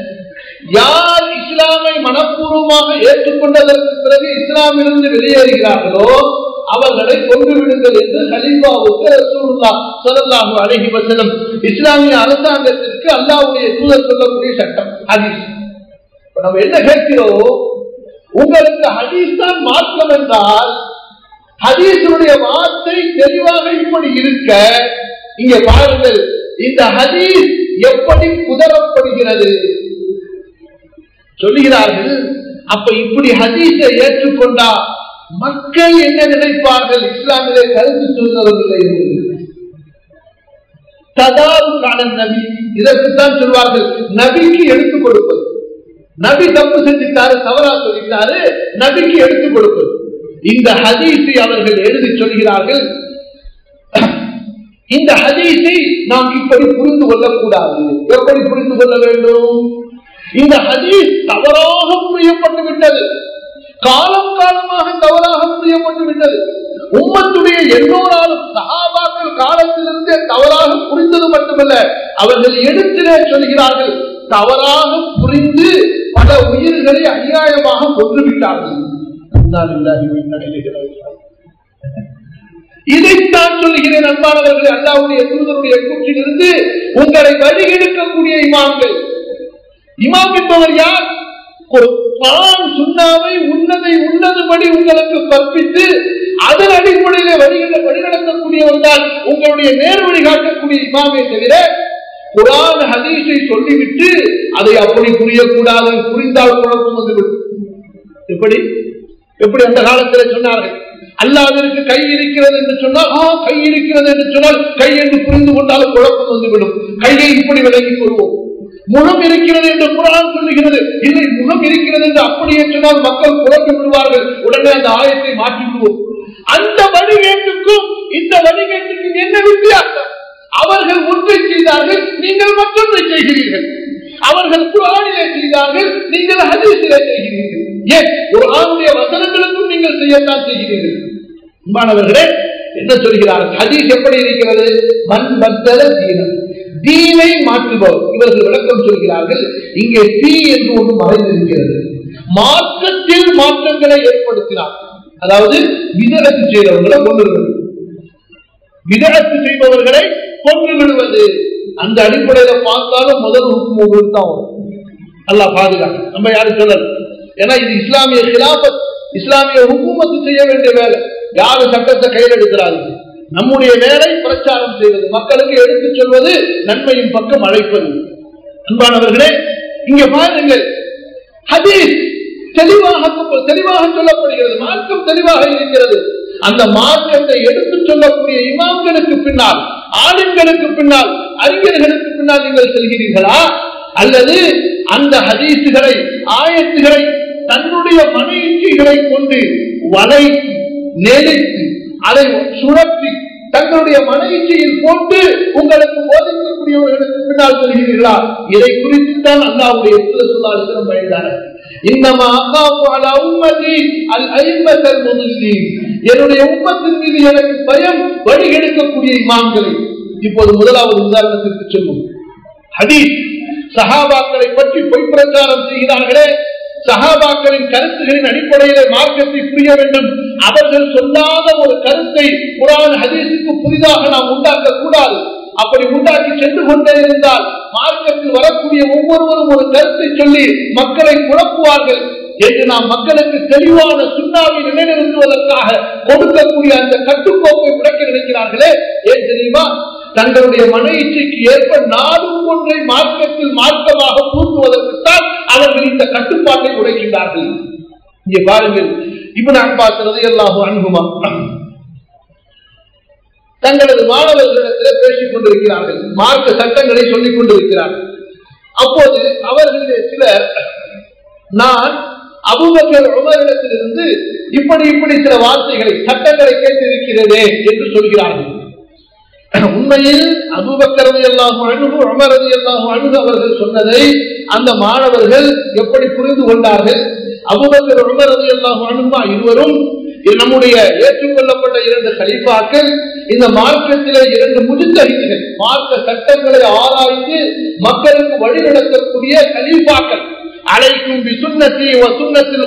யார் இஸ்லாமை மனப்பூர்வமாக ஏற்றுக்கொண்டதற்கு பிறகு இஸ்லாமிலிருந்து வெளியேறுகிறார்களோ அவர்களை கொண்டு விடுங்கள் என்று ஹலீஃபாவுக்கு ரசூலுல்லாஹ் ஸல்லல்லாஹு அலைஹி வஸல்லம் இஸ்லாமிய அரசாங்கத்திற்கு அல்லாஹ்வுடைய தூதர் சொல்லக்கூடிய சட்டம் ஹதீஸ் இப்ப நம்ம என்ன கேட்கிறோம் உங்களுக்கு ஹதீஸ் தான் மாற்றம் என்றால் ஹதீஸுடைய வார்த்தை தெளிவாக இப்படி இருக்க இங்க பாருங்கள் இந்த ஹதீஸ் எப்படி குதரப்படுகிறது சொல்லுகிறார்கள் அப்ப இப்படி ஹதீஸை ஏற்றுக்கொண்டா மக்கள் என்ன நினைப்பார்கள் இஸ்லாமிலே கருத்து சொல்வதில்லை என்று ததாவுக்கான நபி இதற்குத்தான் சொல்வார்கள் நபிக்கு எடுத்துக் கொடுப்பது நபி தப்பு செஞ்சுட்டாரு தவறா சொல்லிட்டாரு நபிக்கு எடுத்துக் கொடுப்பது இந்த ஹதீஸை அவர்கள் எழுதி சொல்கிறார்கள் இந்த ஹதீஸை நாம் இப்படி புரிந்து கொள்ளக்கூடாது எப்படி புரிந்து கொள்ள வேண்டும் இந்த ஹதீஸ் தவறாக புரியப்பட்டு விட்டது காலம் காலமாக தவறாக புரியப்பட்டு விட்டது உம்மத்துடைய எல்லோராலும் சகாபாக்கள் காலத்திலிருந்தே தவறாக புரிந்தது மட்டுமல்ல அவர்கள் எடுத்திலே சொல்கிறார்கள் தவறாக புரிந்து பல உயிர்களை அநியாயமாக கொன்றுவிட்டார்கள் இதைத்தான் சொல்லுகிறேன் அன்பானவர்கள் அல்லாவுடைய தூதருடைய கூற்றிலிருந்து உங்களை வழிகெடுக்கக்கூடிய இமாம்கள் இமாம் என்பவர் யார் ஒரு பான் சுண்ணாவை உன்னதை உன்னதுபடி உங்களுக்கு கற்பித்து அதன் அடிப்படையில வழிகளை வழிநடத்தக்கூடியவர் தான் உங்களுடைய நேர் வழிகாட்டக்கூடிய இமாமே தவிர குரான் ஹதீஸை சொல்லிவிட்டு அதை அப்படி புரியக்கூடாது புரிந்தால் குழப்பம் வந்துவிடும் எப்படி எப்படி அந்த காலத்தில் சொன்னார்கள் அல்லாவிற்கு கை இருக்கிறது என்று சொன்னால் ஆ கை இருக்கிறது என்று சொன்னால் கை என்று புரிந்து கொண்டாலும் குழப்பம் வந்துவிடும் கையை இப்படி விலகிக் கொள்வோம் முகம் இருக்கிறது என்று குரான் சொல்லுகிறது இல்லை முகம் இருக்கிறது என்று அப்படியே சொன்னால் மக்கள் குழப்பி விடுவார்கள் உடனே அந்த ஆயத்தை மாற்றி விடுவோம் அந்த வழிகேட்டுக்கும் இந்த வழிகேட்டுக்கும் என்ன வித்தியாசம் அவர்கள் ஒன்றை செய்தார்கள் நீங்கள் மற்றொன்றை செய்கிறீர்கள் அவர்கள் குரானிலே செய்தார்கள் நீங்கள் ஹதீஸிலே செய்கிறீர்கள் ஏன் ஒரு ஆணுடைய வசனங்களுக்கும் நீங்கள் செய்யத்தான் செய்கிறீர்கள் மாணவர்களே என்ன சொல்கிறார்கள் ஹதீஸ் எப்படி இருக்கிறது மண் பத்தல தீனம் தீனை மாற்றுபவர் இவர்கள் விளக்கம் சொல்கிறார்கள் இங்கே தீ என்று ஒன்று மறைந்திருக்கிறது மாற்றத்தில் மாற்றங்களை ஏற்படுத்தினார் அதாவது விதரத்து செய்தவர்களை கொண்டு விதரத்து செய்பவர்களை கொண்டு விடுவது அந்த அடிப்படையில பார்த்தாலும் முதல் உங்களுக்கு தான் வரும் நல்லா பாதுகாப்பு நம்ம யாரும் சொல்லல ஏன்னா இது இஸ்லாமிய கிலாபத் இஸ்லாமிய hukuமத்து செய்ய வேண்டிய வேலை யாரும் சட்டத்தை கையில் எடுக்கிறாங்க நம்முடைய வேலை பிரச்சாரம் செய்வது மக்களுக்கு எடுத்துச் சொல்வது நன்மையின் பக்கம் அழைப்பது அன்பானவர்களே இங்க பாருங்கள் ஹதீஸ் தெளிவாக தெளிவாக சொல்லப்படுகிறது மார்க்கம் தெளிவாக இருக்கிறது அந்த மார்க்கத்தை எடுத்துச் சொல்லக்கூடிய இமாம்களுக்கு பின்னால் ஆளுங்களுக்கு பின்னால் அறிஞர்களுக்கு பின்னால் நீங்கள் செல்கிறீர்களா அல்லது அந்த ஹதீசுகளை ஆயத்துகளை தன்னுடைய மன இச்சைகளை கொண்டு வலை நெருக்கி அதை சுழற்றி தங்களுடைய மன இச்சையில் போட்டு உங்களுக்கு போதிக்கக்கூடியவர்களுக்கு பின்னால் சொல்கிறீர்களா இதை குறித்து தான் அல்லாவுடைய சுல்லாசிரம் பயந்தார் இன்னமா அல்லாஹு அலா உம்மதி அல் ஐம்பத்தல் முதலி என்னுடைய உம்மத்தின் மீது எனக்கு பயம் வழிகெடுக்கக்கூடிய இமாம்களை இப்போது முதலாவது உதாரணத்திற்கு சொல்லும் ஹதீஸ் சஹாபாக்களை பற்றி பொய் பிரச்சாரம் செய்கிறார்களே சஹாபாக்களின் கருத்துகளின் அடிப்படையிலே மார்க்கத்தை புரிய வேண்டும் அவர்கள் சொல்லாத ஒரு கருத்தை குரான் ஹதீஸுக்கு புதிதாக நாம் உண்டாக்க கூடாது அப்படி உண்டாக்கி சென்று கொண்டே இருந்தால் மார்க்கத்தில் வரக்கூடிய ஒவ்வொருவரும் ஒரு கருத்தை சொல்லி மக்களை குழப்புவார்கள் என்று நாம் மக்களுக்கு தெளிவான சுண்ணாவை நிலைநிறுத்துவதற்காக கொடுக்கக்கூடிய அந்த கட்டுக்கோப்பை உடைக்க நினைக்கிறார்களே ஏன் தெரியுமா தங்களுடைய மன இச்சைக்கு ஏற்ப நாடும் ஒன்றை மார்க்கத்தில் மார்க்கமாக பூசுவதற்குத்தான் அவர்கள் இந்த கட்டுப்பாட்டை உடைக்கின்றார்கள் இங்கே பாருங்கள் இப்ப நான் பார்க்கிறது எல்லாரும் அன்புமா தங்களது மாணவர்களிடத்தில் பேசிக் கொண்டிருக்கிறார்கள் மார்க்க சட்டங்களை சொல்லிக் கொண்டிருக்கிறார்கள் அப்போது அவர்களிலே சிலர் நான் அபுபக்கர் உமரிடத்திலிருந்து இப்படி இப்படி சில வார்த்தைகளை சட்டங்களை கேட்டிருக்கிறதே என்று சொல்கிறார்கள் உண்மையில் அபுபக்கரது எல்லாம் அணுகு அமரது எல்லாம் அணுகு அவர்கள் சொன்னதை அந்த மாணவர்கள் எப்படி புரிந்து கொண்டார்கள் அபுபக்கர் உமரது எல்லாம் அணுமா இருவரும் நம்முடைய ஏற்றுக்கொள்ளப்பட்ட இரண்டு கலிப்பாக்கள் இந்த மார்க்கத்திலே இரண்டு முதிர்த்தறிஞர்கள் மார்க்க சட்டங்களை ஆராய்ந்து மக்களுக்கு வழிநடத்தக்கூடிய கலிப்பாக்கள் அழைக்கும் சுண்ணத்தி சுண்ணத்தில்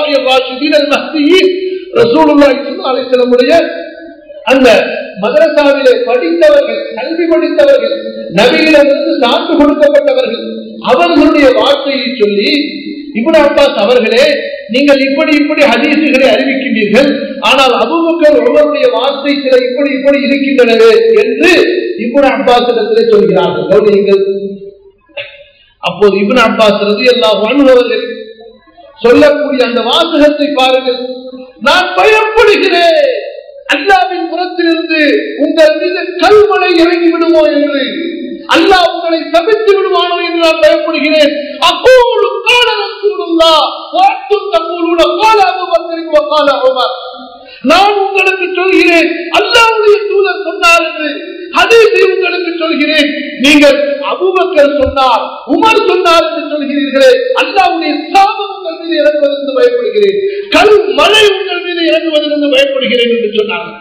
ரசூலுடைய அந்த மதரசாவிலே படித்தவர்கள் கல்வி படித்தவர்கள் நபியிடமிருந்து சான்று கொடுக்கப்பட்டவர்கள் அவர்களுடைய வார்த்தையை சொல்லி இப்னு அப்பாஸ் அவர்களே நீங்கள் இப்படி இப்படி ஹதீசுகளை அறிவிக்கின்றீர்கள் ஆனால் அபூபக்கர் உமருடைய வார்த்தை சில இப்படி இப்படி இருக்கின்றனவே என்று இப்னு அப்பாஸ் இடத்திலே சொல்கிறார்கள் கவனியுங்கள் அப்போது இப்னு அப்பாஸ் ரலியல்லாஹு அன்ஹு அவர்கள் சொல்லக்கூடிய அந்த வாசகத்தை பாருங்கள் நான் பயப்படுகிறேன் அல்லாவின் புறத்திலிருந்து உங்கள் மீது கல்மலை இறங்கி விடுமோ என்று அல்லாஹ் உங்களை சபித்து விடுவானோ என்று நான் பயப்படுகிறேன் அப்போது கால ரசூலுல்லா வாத்தும் தப்பூலுன கால அபூபக்கர் வ கால உமர் நான் உங்களுக்கு சொல்கிறேன் அல்லாஹ்வுடைய தூதர் சொன்னார் என்று ஹதீஸை உங்களுக்கு சொல்கிறேன் நீங்கள் அபூபக்கர் சொன்னார் உமர் சொன்னார் என்று சொல்கிறீர்களே அல்லாஹ்வுடைய சாபம் உங்கள் மீது இறங்குவதற்கு பயப்படுகிறேன் கல் மழை உங்கள் மீது இறங்குவதற்கு பயப்படுகிறேன் என்று சொன்னார்கள்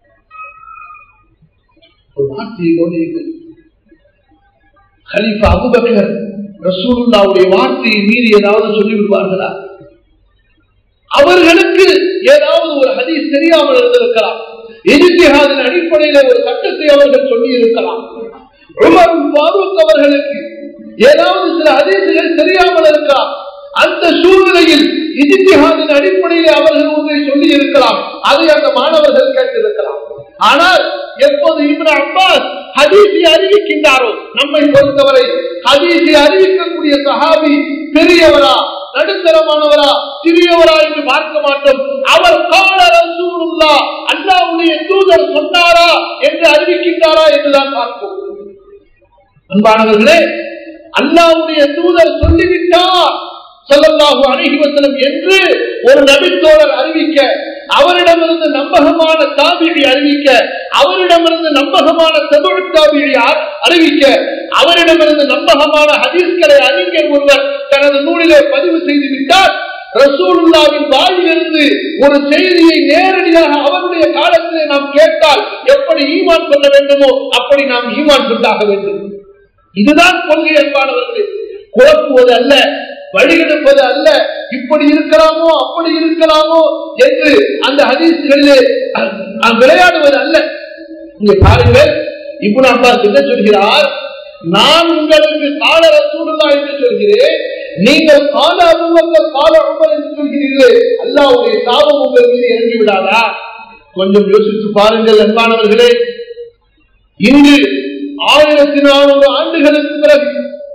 ஒரு வார்த்தையை கவனியுங்கள் கலீஃபா அபுபக்கர் ரசூலுல்லாவுடைய வார்த்தையை மீறி ஏதாவது சொல்லிவிடுவார்களா அவர்களுக்கு ஏதாவது ஒரு ஹதீஸ் தெரியாமல் இருந்திருக்கலாம் எதிர்த்திகாதின் அடிப்படையில ஒரு சட்டத்தை அவர்கள் சொல்லி இருக்கலாம் உமர் ஃபாரூக் அவர்களுக்கு ஏதாவது சில ஹதீசுகள் தெரியாமல் இருக்கலாம் அந்த சூழ்நிலையில் இஜித்திஹாதின் அடிப்படையில் அவர்கள் ஒன்றை சொல்லி இருக்கலாம் அதை அந்த மாணவர்கள் கேட்டிருக்கலாம் ஆனால் எப்போது இப்னு அப்பாஸ் ஹதீஸை அறிவிக்கின்றாரோ நம்மை பொறுத்தவரை ஹதீஸை அறிவிக்கக்கூடிய சஹாபி பெரியவரா நடுத்தரமானவரா சிறியவரா என்று பார்க்க மாட்டோம் அவர் கால ரசூலுல்லா அல்லாஹ்வுடைய தூதர் சொன்னாரா என்று அறிவிக்கின்றாரா என்றுதான் பார்ப்போம் அன்பானவர்களே அல்லாஹ்வுடைய தூதர் சொல்லிவிட்டார் ஸல்லல்லாஹு அலைஹி வஸல்லம் என்று ஒரு நபித்தோழர் அறிவிக்க அவரிடமிருந்து நம்பகமான தாபியை அறிவிக்க அவரிடமிருந்து நம்பகமான தபுழ் தாபியை அறிவிக்க அவரிடமிருந்து நம்பகமான ஹதீஸ்களை அறிஞர் ஒருவர் தனது நூலிலே பதிவு செய்து விட்டார் ரசூலுல்லாவின் வாயிலிருந்து ஒரு செய்தியை நேரடியாக அவருடைய காலத்திலே நாம் கேட்டால் எப்படி ஈமான் கொள்ள வேண்டுமோ அப்படி நாம் ஈமான் கொண்டாக வேண்டும் இதுதான் கொள்கை அன்பானவர்களே குழப்புவது அல்ல வழிகெடுப்பது அல்ல இப்படி இருக்கலாமோ அப்படி இருக்கலாமோ என்று அந்த ஹதீஸ்களிலே அஹ், விளையாடுவது அல்ல இங்க பாருங்கள் இப்னு அப்பாஸ் என்ன சொல்கிறார் நான் உங்களுக்கு கால ரசூலுல்லா என்று சொல்கிறேன் நீங்கள் கால அபூபக்கர் கால உமர் என்று சொல்கிறீர்களே அல்லாஹ்வுடைய சாபம் உங்கள் மீது இறங்கி விடாதா கொஞ்சம் யோசித்து பாருங்கள் அன்பானவர்களே இன்று ஆயிரத்தி நானூறு ஆண்டுகளுக்கு பிறகு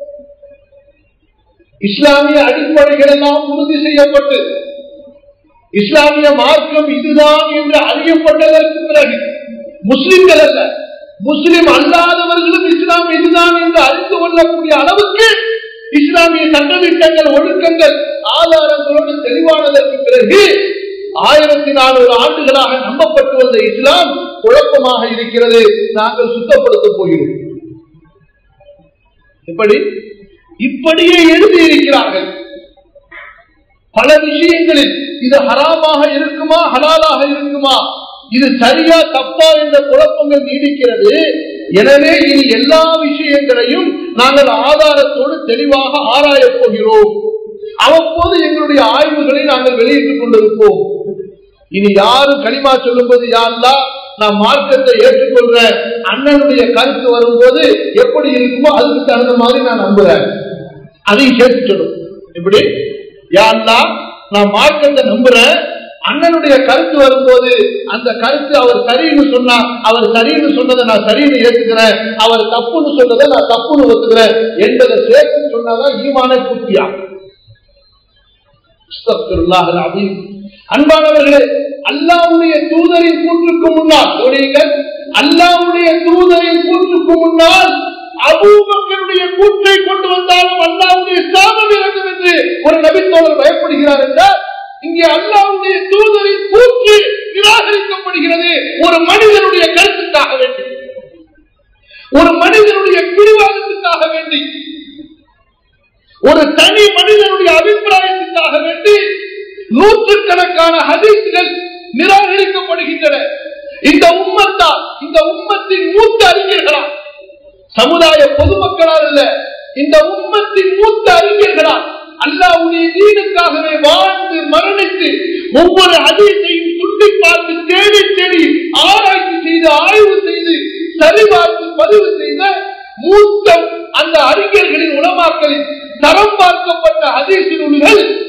இஸ்லாமிய அடிப்படைகள் எல்லாம் உறுதி செய்யப்பட்டு இஸ்லாமிய மார்க்கம் இதுதான் என்று அறியப்பட்டதற்கு பிறகு முஸ்லிம்கள் அல்ல முஸ்லிம் அல்லாதவர்களும் இஸ்லாம் இதுதான் என்று அறிந்து கொள்ளக்கூடிய அளவுக்கு இஸ்லாமிய சட்டத்திட்டங்கள் ஒழுக்கங்கள் ஆதாரங்களோடு தெளிவானதற்கு பிறகு ஆயிரத்தி நானூறு ஆண்டுகளாக நம்பப்பட்டு வந்த இஸ்லாம் குழப்பமாக இருக்கிறது நாங்கள் சுத்தப்படுத்த போகிறோம் எப்படி இப்படியே எழுதியிருக்கிறார்கள் பல விஷயங்களில் இது ஹராமாக இருக்குமா ஹலாலாக இருக்குமா இது சரியா தப்பா என்ற குழப்பங்கள் நீடிக்கிறது எனவே இனி எல்லா விஷயங்களையும் நாங்கள் ஆதாரத்தோடு தெளிவாக ஆராயப் போகிறோம் அவ்வப்போது எங்களுடைய ஆய்வுகளை நாங்கள் வெளியிட்டுக் கொண்டிருப்போம் இனி யாரும் களிமா சொல்லும்போது யாருலா நான் மார்க்கத்தை ஏற்றுக்கொள்ற அண்ணனுடைய கருத்து வரும்போது எப்படி இருக்குமோ அதுக்கு தகுந்த மாதிரி நான் நம்புறேன் அதையும் சேர்த்து சொல்லும் இப்படி யாருலா நான் மார்க்கத்தை நம்புறேன் அண்ணனுடைய கருத்து வரும்போது அந்த கருத்து அவர் சரின்னு சொன்னா அவர் சரின்னு சொன்னதை நான் சரின்னு ஏத்துக்கிறேன் அவர் தப்புன்னு சொன்னதை நான் தப்புன்னு ஒத்துக்கிறேன் என்பதை சேர்த்து சொன்னாதான் ஈமான பூர்த்தியாகும் அஸ்தக்ஃபிருல்லாஹ் அல்-அஸீம். அன்பானவர்களே அல்லாவுடைய தூதரின் கூற்றுக்கு முன்னால் கவனியுங்கள். அல்லாவுடைய தூதரின் கூற்றுக்கு முன்னால் அபூபக்கருடைய கூற்றை கொண்டு வந்தாலும் அல்லாவுடைய சாபம் இறங்கும் என்று ஒரு நபித்தோழர் பயப்படுகிறார் என்றால் இங்கே அல்லாவுடைய தூதரின் கூற்று நிராகரிக்கப்படுகிறது ஒரு மனிதனுடைய கருத்துக்காக வேண்டி ஒரு மனிதனுடைய பிடிவாதத்துக்காக வேண்டி ஒரு தனி மனிதனுடைய அபிப்பிராயத்துக்காக வேண்டி நூற்றுக்கணக்கான ஹதீசுகள் நிராகரிக்கப்படுகின்றன இந்த உம்மத்தால் இந்த உம்மத்தின் மூத்த அறிஞர்களால் சமுதாய பொதுமக்களால் அல்ல இந்த உம்மத்தின் மூத்த அறிஞர்களால் அல்லாவுடைய தீனுக்காகவே வாழ்ந்து மரணித்து ஒவ்வொரு ஹதீஸையும் சுட்டி பார்த்து தேடி தேடி ஆராய்ச்சி செய்து ஆய்வு செய்து சரிபார்த்து பதிவு செய்த மூத்த அந்த அறிஞர்களின் உலமாக்களின் தரம் பார்க்கப்பட்ட ஹதீஸ் நூல்கள்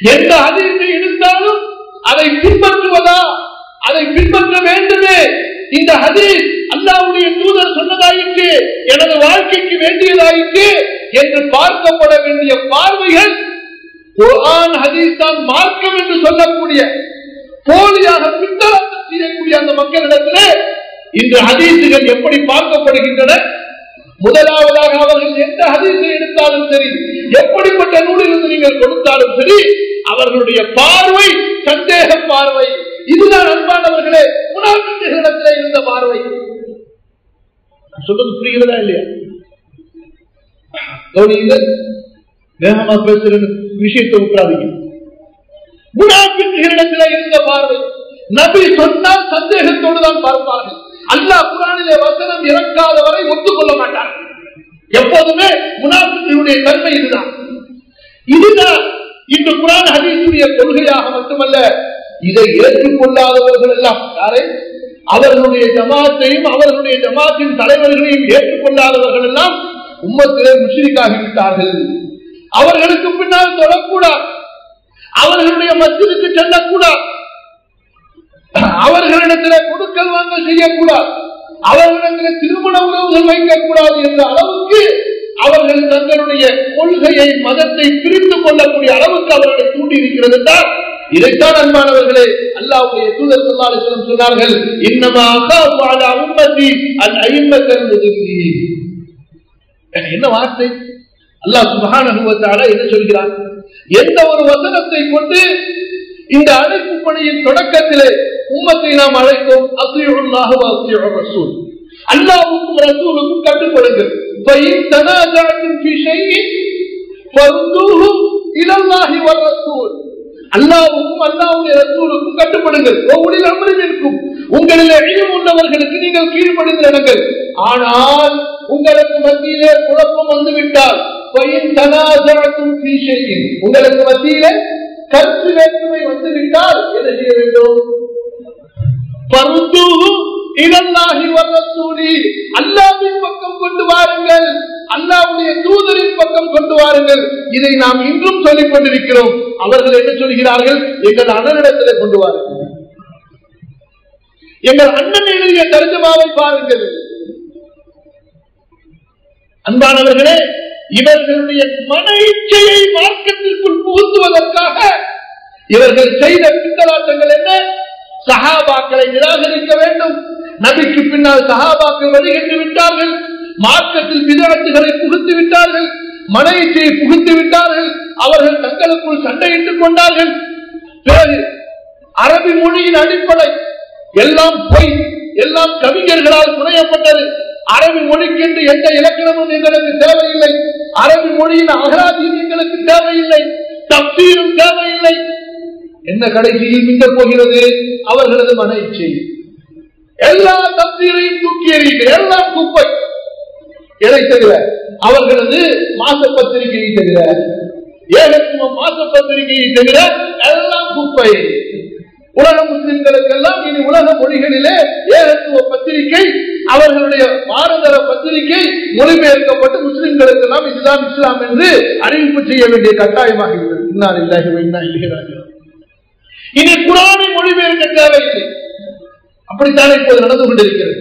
எந்த அதிர்ச்சி எடுத்தாலும் அதை பின்பற்றுவதா அதை பின்பற்ற வேண்டுமே இந்த ஹதீஸ் அல்லாவுடைய தூதர் சொன்னதாயிற்று எனது வாழ்க்கைக்கு வேண்டியதாயிற்று என்று பார்க்கப்பட வேண்டிய பார்வைகள் குர்ஆன் ஹதீஸ் தான் மார்க்கம் என்று சொல்லக்கூடிய போலியாக பித்தலாட்டம் செய்யக்கூடிய அந்த மக்களிடத்திலே இந்த ஹதீசுகள் எப்படி பார்க்கப்படுகின்றன முதலாவதாக அவர்கள் எந்த ஹதீஸை எடுத்தாலும் சரி எப்படிப்பட்ட நூலிலிருந்து நீங்கள் கொடுத்தாலும் சரி அவர்களுடைய பார்வை சந்தேக பார்வை இதுதான் அன்பானவர்களே முனாபிகளிடத்திலே இருந்த பார்வை நான் சொல்றது புரிகிறதா இல்லையா கவனிங்க வேகமா பேசுற விஷயத்தை விட்டுறாதீங்க முனாபிகளிடத்திலே இருந்த பார்வை நபி சொன்னால் சந்தேகத்தோடு தான் பார்ப்பார்கள் அல்லாஹ் குரானிலே வசனம் இறக்காத வரை ஒத்துக்கொள்ள மாட்டார்கள் எப்போதுமே முனாபிகளுடைய தன்மை இதுதான் இதுதான் இந்த குரான் ஹதீசுடைய கொள்கையாக மட்டுமல்ல இதை ஏற்றுக்கொள்ளாதவர்கள் எல்லாம் யாரை அவர்களுடைய ஜமாத்தையும் அவர்களுடைய ஜமாத்தின் தலைவர்களையும் ஏற்றுக்கொள்ளாதவர்கள் எல்லாம் உம்மத்திலே முஷிரிக்காகிவிட்டார்கள் அவர்களுக்கு பின்னால் தொடக்கூடாது அவர்களுடைய மத்திற்கு செல்லக்கூடாது அவர்களிடத்தில் கொடுக்கல் வாங்க செய்யக்கூடாது அவர்களிடத்தில் திருமண உறவுகள் வைக்கக்கூடாது என்ற அளவுக்கு அவர்கள் தங்களுடைய கொள்கையை மதத்தை பிரித்து கொள்ளக்கூடிய அளவுக்கு அவர்களை தூண்டி இருக்கிறது தான் இதைத்தான் அன்பானவர்களே அல்லாவுடைய தூதர் சொல்லாலும் சொன்னார்கள் இன்னமா உம்மதி அல் ஐம்பத்தல் என்ன வார்த்தை அல்லாஹ் சுபகானுவத்தால என்ன சொல்கிறார் எந்த ஒரு வசனத்தை கொண்டு இந்த அழைப்பு பணியின் தொடக்கத்திலே உம்மத்தை நாம் அழைத்தோம் அத்தியுள்ளாக ரசூல் அல்லாவுக்கும் ரசூலுக்கும் கட்டுப்படுங்கள் فإن تنازعتم في شيء فردوه إلى الله والرسول அல்லாவுக்கும் அல்லாவுடைய ரசூலுக்கும் கட்டுப்படுங்கள் ஒவ்வொரு அமர்விற்கும் உங்களில் இழிவு உள்ளவர்களுக்கு நீங்கள் கீழ்ப்படுகிற இடங்கள் ஆனால் உங்களுக்கு மத்தியிலே குழப்பம் வந்துவிட்டால் உங்களுக்கு மத்தியிலே கருத்து வேற்றுமை வந்துவிட்டால் என்ன செய்ய வேண்டும் அல்லாவின் பக்கம் கொண்டு வாருங்கள் அல்லாவுடைய தூதரின் பக்கம் கொண்டு வாருங்கள் இதை நாம் இன்றும் சொல்லிக் கொண்டிருக்கிறோம் அவர்கள் என்ன சொல்கிறார்கள் எங்கள் அண்ணனிடத்தில் கொண்டு வாருங்கள் எங்கள் அண்ணன் எழுதிய தர்ஜமாவை பாருங்கள் அன்பானவர்களே இவர்களுடைய மன இச்சையை மார்க்கத்திற்குள் புகுத்துவதற்காக இவர்கள் செய்த பித்தலாட்டங்கள் என்ன சகாபாக்களை நிராகரிக்க வேண்டும் நபிக்கு பின்னால் சகாபாக்கள் வழிகட்டு விட்டார்கள் மார்க்கத்தில் விதாத்துகளை புகுத்து விட்டார்கள் மன இச்சையை புகுத்து விட்டார்கள் அவர்கள் தங்களுக்குள் சண்டையிட்டுக் கொண்டார்கள் பிறகு அரபி மொழியின் அடிப்படை எல்லாம் பொய் எல்லாம் கவிஞர்களால் புனையப்பட்டது அரபி மொழிக்கென்று எந்த இலக்கணமும் எங்களுக்கு தேவையில்லை அரபி மொழியின் அகராதியும் எங்களுக்கு தேவையில்லை தப்சீரும் தேவையில்லை என்ன கடைசியில் மிஞ்ச போகிறது அவர்களது மன இச்சை எல்லா தப்சீரையும் தூக்கி எறியுங்கள் எல்லாம் குப்பை எதை தவிர அவர்களது மாச பத்திரிகையை தவிர ஏகத்துவ மாச பத்திரிகையை தவிர எல்லாம் குப்பை உலக முஸ்லிம்களுக்கெல்லாம் இனி உலக மொழிகளிலே ஏகத்துவ பத்திரிகை அவர்களுடைய பாரதர பத்திரிகை மொழிபெயர்க்கப்பட்டு முஸ்லிம்களுக்கெல்லாம் இதுதான் இஸ்லாம் என்று அறிவிப்பு செய்ய வேண்டிய கட்டாயமாகிறது இன்னார் இல்லாக இனி குரானை மொழிபெயர்க்க தேவையில்லை அப்படித்தான் இப்போது நடந்து கொண்டிருக்கிறது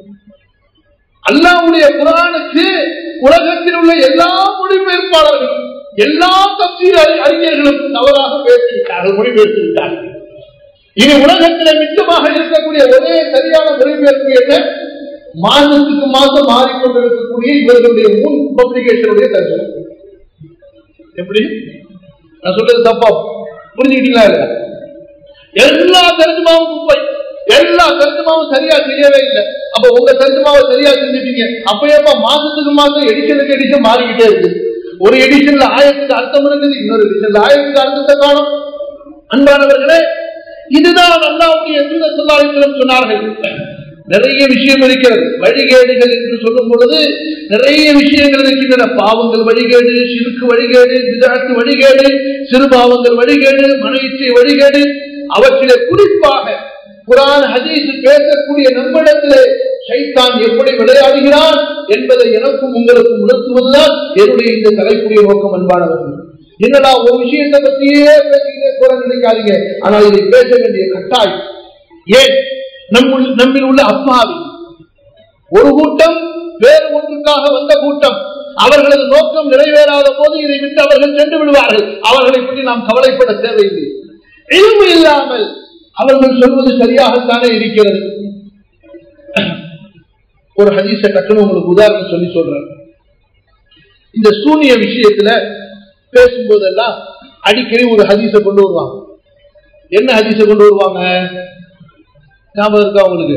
அல்லாவுடைய குரானுக்கு உலகத்தில் உள்ள எல்லா மொழிபெயர்ப்பாளர்களும் எல்லா தப்சீர் அறிஞர்களும் தவறாக பேசிவிட்டார்கள் மொழிபெயர்த்து விட்டார்கள் இனி உலகத்தில் மிச்சமாக இருக்கக்கூடிய ஒரே சரியான மொழிபெயர்ப்பு என்ன மாதத்துக்கு மாதம் மாறிக்கொண்டிருக்கக்கூடிய இவர்களுடைய முன் பப்ளிகேஷனுடைய தரிசனம் எப்படி நான் சொல்றது தப்பா புரிஞ்சுக்கிட்டீங்களா இல்ல எல்லா தரிசனமாவும் குப்பை எல்லா தரிசனமாவும் சரியா செய்யவே இல்லை அப்ப உங்க தரிசனமாவை சரியா செஞ்சுட்டீங்க அப்பயப்ப மாசத்துக்கு மாசம் எடிஷனுக்கு எடிஷன் மாறிக்கிட்டே இருக்கு ஒரு எடிஷன்ல ஆயிரத்துக்கு அர்த்தம் இருக்குது இன்னொரு எடிஷன்ல ஆயிரத்துக்கு அர்த்தத்தை காணும் அன்பானவர்களே இதுதான் அல்லாவுடைய தூதர் சொன்னார்கள் நிறைய விஷயம் இருக்கிறது வழிகேடுகள் என்று சொல்லும் பொழுது நிறைய விஷயங்கள் இருக்கின்றன பாவங்கள் வழிகேடு சிறுக்கு வழிகேடு விதாத்து வழிகேடு சிறு பாவங்கள் வழிகேடு மன இச்சை வழிகேடு அவற்றிலே குறிப்பாக குரான் ஹதீஸ் பேசக்கூடிய நம்மிடத்திலே சைத்தான் எப்படி விளையாடுகிறான் என்பதை எனக்கும் உங்களுக்கும் உணர்த்துவதுதான் என்னுடைய இந்த தலைப்புடைய நோக்கம் அன்பானவர்கள் என்னடா ஒரு விஷயத்தை பற்றியே பேசிக்கிட்டே போறேன்னு நினைக்காதீங்க ஆனால் இதை பேச வேண்டிய கட்டாயம் ஏன் நம்முள் நம்மில் உள்ள அப்பாவி ஒரு கூட்டம் வேறு ஒன்றுக்காக வந்த கூட்டம் அவர்களது நோக்கம் நிறைவேறாத போது இதை விட்டு அவர்கள் சென்று விடுவார்கள் அவர்களை பற்றி நாம் கவலைப்பட தேவையில்லை எதுவும் இல்லாமல் அவர்கள் சொல்வது சரியாகத்தானே இருக்கிறது ஒரு ஹதீச டக்குனு உங்களுக்கு உதாரணம் சொல்லி சொல்றேன் இந்த சூனிய விஷயத்துல பேசும்போதெல்லாம் அடிக்கடி ஒரு ஹதீஸ கொண்டு வருவாங்க என்ன ஹதீஸ கொண்டு வருவாங்க ஞாபகம் இருக்கா உங்களுக்கு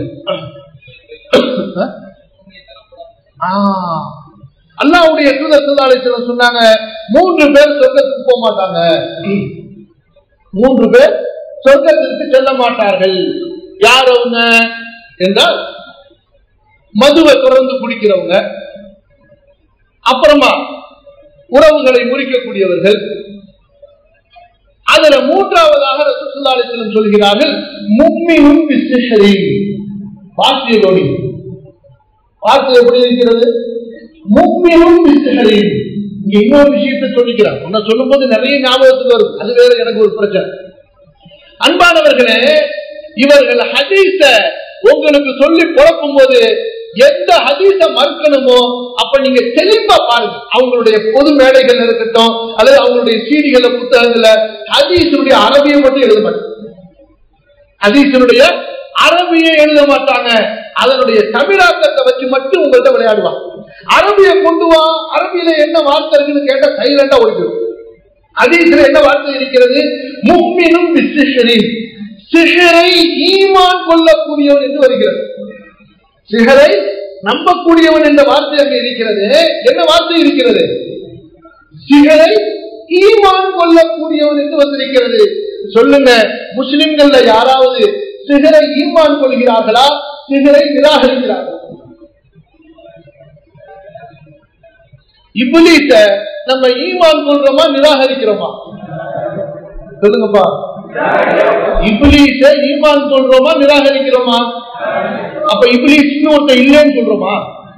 ஆ. அல்லாஹ்வுடைய தூதர் ஸல்லல்லாஹு அலைஹி வஸல்லம் சொன்னாங்க மூன்று பேர் சொர்க்கத்துக்கு போக மாட்டாங்க மூன்று பேர் சொர்க்கத்திற்கு செல்ல மாட்டார்கள் யார் அவங்க என்றால் மதுவை தொடர்ந்து குடிக்கிறவங்க அப்புறமா உறவுகளை முறிக்கக்கூடியவர்கள் அதுல மூன்றாவதாக ரசூலுல்லாஹி அலைஹி வஸல்லம் சொல்கிறார்கள் முக்மினும் பிஸ்ஸஹரி வார்த்தையை கவனி வார்த்தை எப்படி இருக்கிறது முக்மினும் பிஸ்ஸஹரி இங்க இன்னொரு விஷயத்தை சொல்லிக்கிறான் உன்னை சொல்லும்போது நிறைய ஞாபகத்துக்கு வருது அது வேற எனக்கு ஒரு பிரச்சனை அன்பானவர்களே இவர்கள் ஹதீஸ உங்களுக்கு சொல்லி குழப்பும் போது எந்த ஹதீஸ மறுக்கணுமோ அப்ப நீங்க தெளிவா பாருங்க அவங்களுடைய பொது மேடைகள் இருக்கட்டும் அல்லது அவங்களுடைய சீடிகள புத்தகங்கள்ல ஹதீஸனுடைய அரபியை மட்டும் எழுத மாட்டாங்க ஹதீஸனுடைய அரபியை எழுத மாட்டாங்க அதனுடைய தமிழாக்கத்தை வச்சு மட்டும் உங்கள்கிட்ட விளையாடுவாங்க அரபியை கொண்டு வா அரபியில என்ன வார்த்தை இருக்குன்னு கேட்டா சைலண்டா ஓடிடும் ஹதீஸ்ல என்ன வார்த்தை இருக்கிறது முக்மினும் பிஸ்ஸஹரின் சிஹரை ஈமான் கொள்ளக்கூடியவன் என்று வருகிறது சிஹரை நம்பக்கூடியவன் என்ற வார்த்தை அங்கே இருக்கிறது என்ன வார்த்தை இருக்கிறது சிஹரை ஈமான் கொள்ளக்கூடியவன் என்று வந்திருக்கிறது சொல்லுங்க முஸ்லிம்கள்ல யாராவது சிகரை ஈமான் கொள்கிறார்களா சிகரை நிராகரிக்கிறார்களா இப்லீஸ நம்ம ஈமான் கொள்றோமா நிராகரிக்கிறோமா சொல்லுங்கப்பா இப்லீஸ ஈமான் கொள்றோமா நிராகரிக்கிறோமா அப்ப இப்லீஸ்னு ஒருத்தன் இல்லைன்னு சொல்றோமா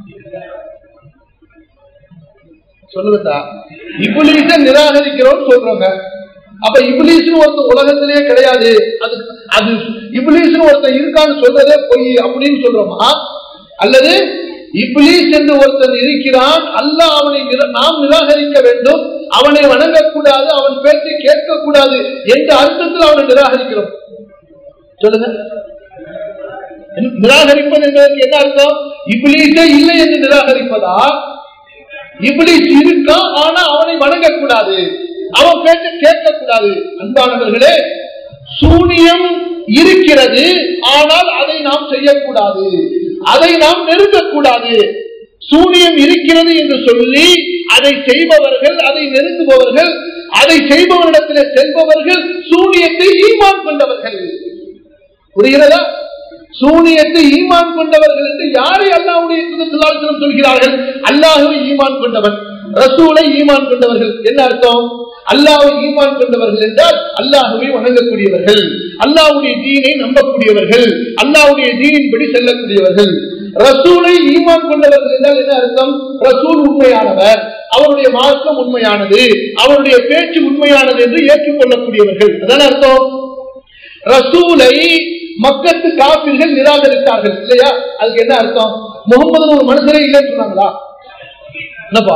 சொல்லுங்கத்தா இப்லீஸ நிராகரிக்கிறோம் சொல்றோங்க அப்ப இப்லீஸ்னு ஒருத்தன் உலகத்திலேயே கிடையாது அது அது இப்லீஸ்னு ஒருத்தன் இருக்கான்னு சொல்றதே பொய் அப்படின்னு சொல்றோமா அல்லது இப்லீஸ் என்று ஒருத்தன் இருக்கிறான் அல்லாஹ் அவனை நிர- நாம் நிராகரிக்க வேண்டும் அவனை வணங்கக்கூடாது அவன் பேச்சை கேட்கக்கூடாது என்ற அர்த்தத்தில் அவனை நிராகரிக்கிறோம் சொல்லுங்க நிராகரிப்பது என்பதற்கு என்ன அர்த்தம் இப்லீஸே இல்லை என்று நிராகரிப்பதா இப்லீஸ் இருக்கான் ஆனா அவனை வணங்கக்கூடாது அவன் பேச்ச கேட்கக்கூடாது அன்பானவர்களே சூனியம் இருக்கிறது ஆனால் அதை நாம் செய்யக்கூடாது அதை நாம் நெருங்கக்கூடாது சூனியம் இருக்கிறது என்று சொல்லி அதை செய்பவர்கள் அதை நெருங்குபவர்கள் அதை செய்பவரிடத்திலே செல்பவர்கள் சூனியத்தை ஈமான் கொண்டவர்கள் புரிகிறதா சூனியத்தை ஈமான் கொண்டவர்கள் என்று யாரை அல்லாஹ்வுடைய தூதர் சொல்கிறார்கள் அல்லாஹுவை ஈமான் கொண்டவன் ரசூலை ஈமான் கொண்டவர்கள் என்ன அர்த்தம் அல்லாஹ்வை ஈமான் கொண்டவர்கள் என்றால் அல்லாஹுவை வணங்கக்கூடியவர்கள் அல்லாஹ்வுடைய தீனை நம்பக்கூடியவர்கள் அல்லாஹ்வுடைய தீனின்படி செல்லக்கூடியவர்கள் ரசூலை ஈமான் கொண்டவர்கள் என்றால் என்ன அர்த்தம் ரசூல் உண்மையானவர் அவருடைய மார்க்கம் உண்மையானது அவருடைய பேச்சு உண்மையானது என்று ஏற்றுக்கொள்ளக்கூடியவர்கள் அதான் அர்த்தம் ரசூலை மக்கத்து காப்பீர்கள் நிராகரித்தார்கள் இல்லையா அதுக்கு என்ன அர்த்தம் முகமது ஒரு மனுஷரே இல்லைன்னு சொன்னாங்களா என்னப்பா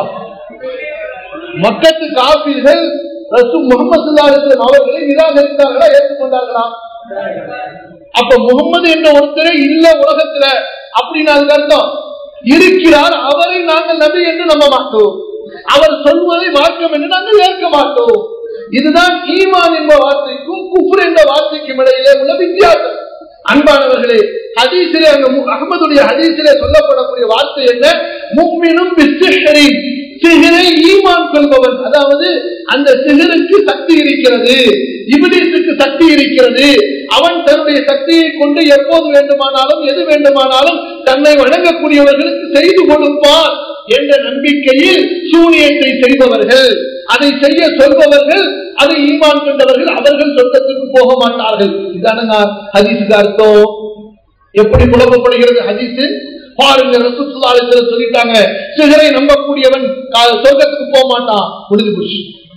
மக்கத்து காப்பீர்கள் ரசூ முகமது அவர்களை நிராகரித்தார்களா ஏற்றுக்கொண்டார்களா அப்ப முகமது என்ற ஒருத்தரே இல்ல உலகத்துல அப்படின்னு அதுக்கு அர்த்தம் இருக்கிறார் அவரை நாங்கள் நபி என்று நம்ப மாட்டோம் அவர் சொல்வதை மார்க்கம் என்று நாங்கள் ஏற்க மாட்டோம் இதுதான் ஈமான் என்ற வார்த்தைக்கும் குஃபர் என்ற வார்த்தைக்கும் இடையிலே உள்ள வித்தியாசம் அன்பானவர்களே ஹதீஸிலே அங்க மு- அகமதுடைய ஹதீஸிலே சொல்லப்படக்கூடிய வார்த்தை என்ன முக்மினும் பிஸ்ஸஹரின் சிகரை ஈமான் கொள்பவன் அதாவது அந்த சிகருக்கு சக்தி இருக்கிறது இபிலிசுக்கு சக்தி இருக்கிறது அவன் தன்னுடைய சக்தியை கொண்டு எப்போது வேண்டுமானாலும் எது வேண்டுமானாலும் தன்னை வணங்கக்கூடியவர்களுக்கு செய்து கொடுப்பான் என்ற நம்பிக்கையில் சூனியத்தை செய்பவர்கள் அதை செய்ய சொல்பவர்கள் அதை ஈமான் கொண்டவர்கள் அவர்கள் சொந்தத்துக்கு போக மாட்டார்கள் இதான ஹதீஸுக்கு அர்த்தம் எப்படி குழப்பப்படுகிறது ஹதீஸு பாருங்க ரசூலுல்லாஹி சொல்லிட்டாங்க சிகரை நம்பக்கூடியவன் கா- சொர்க்கத்துக்கு போக மாட்டான் முடிஞ்சு போச்சு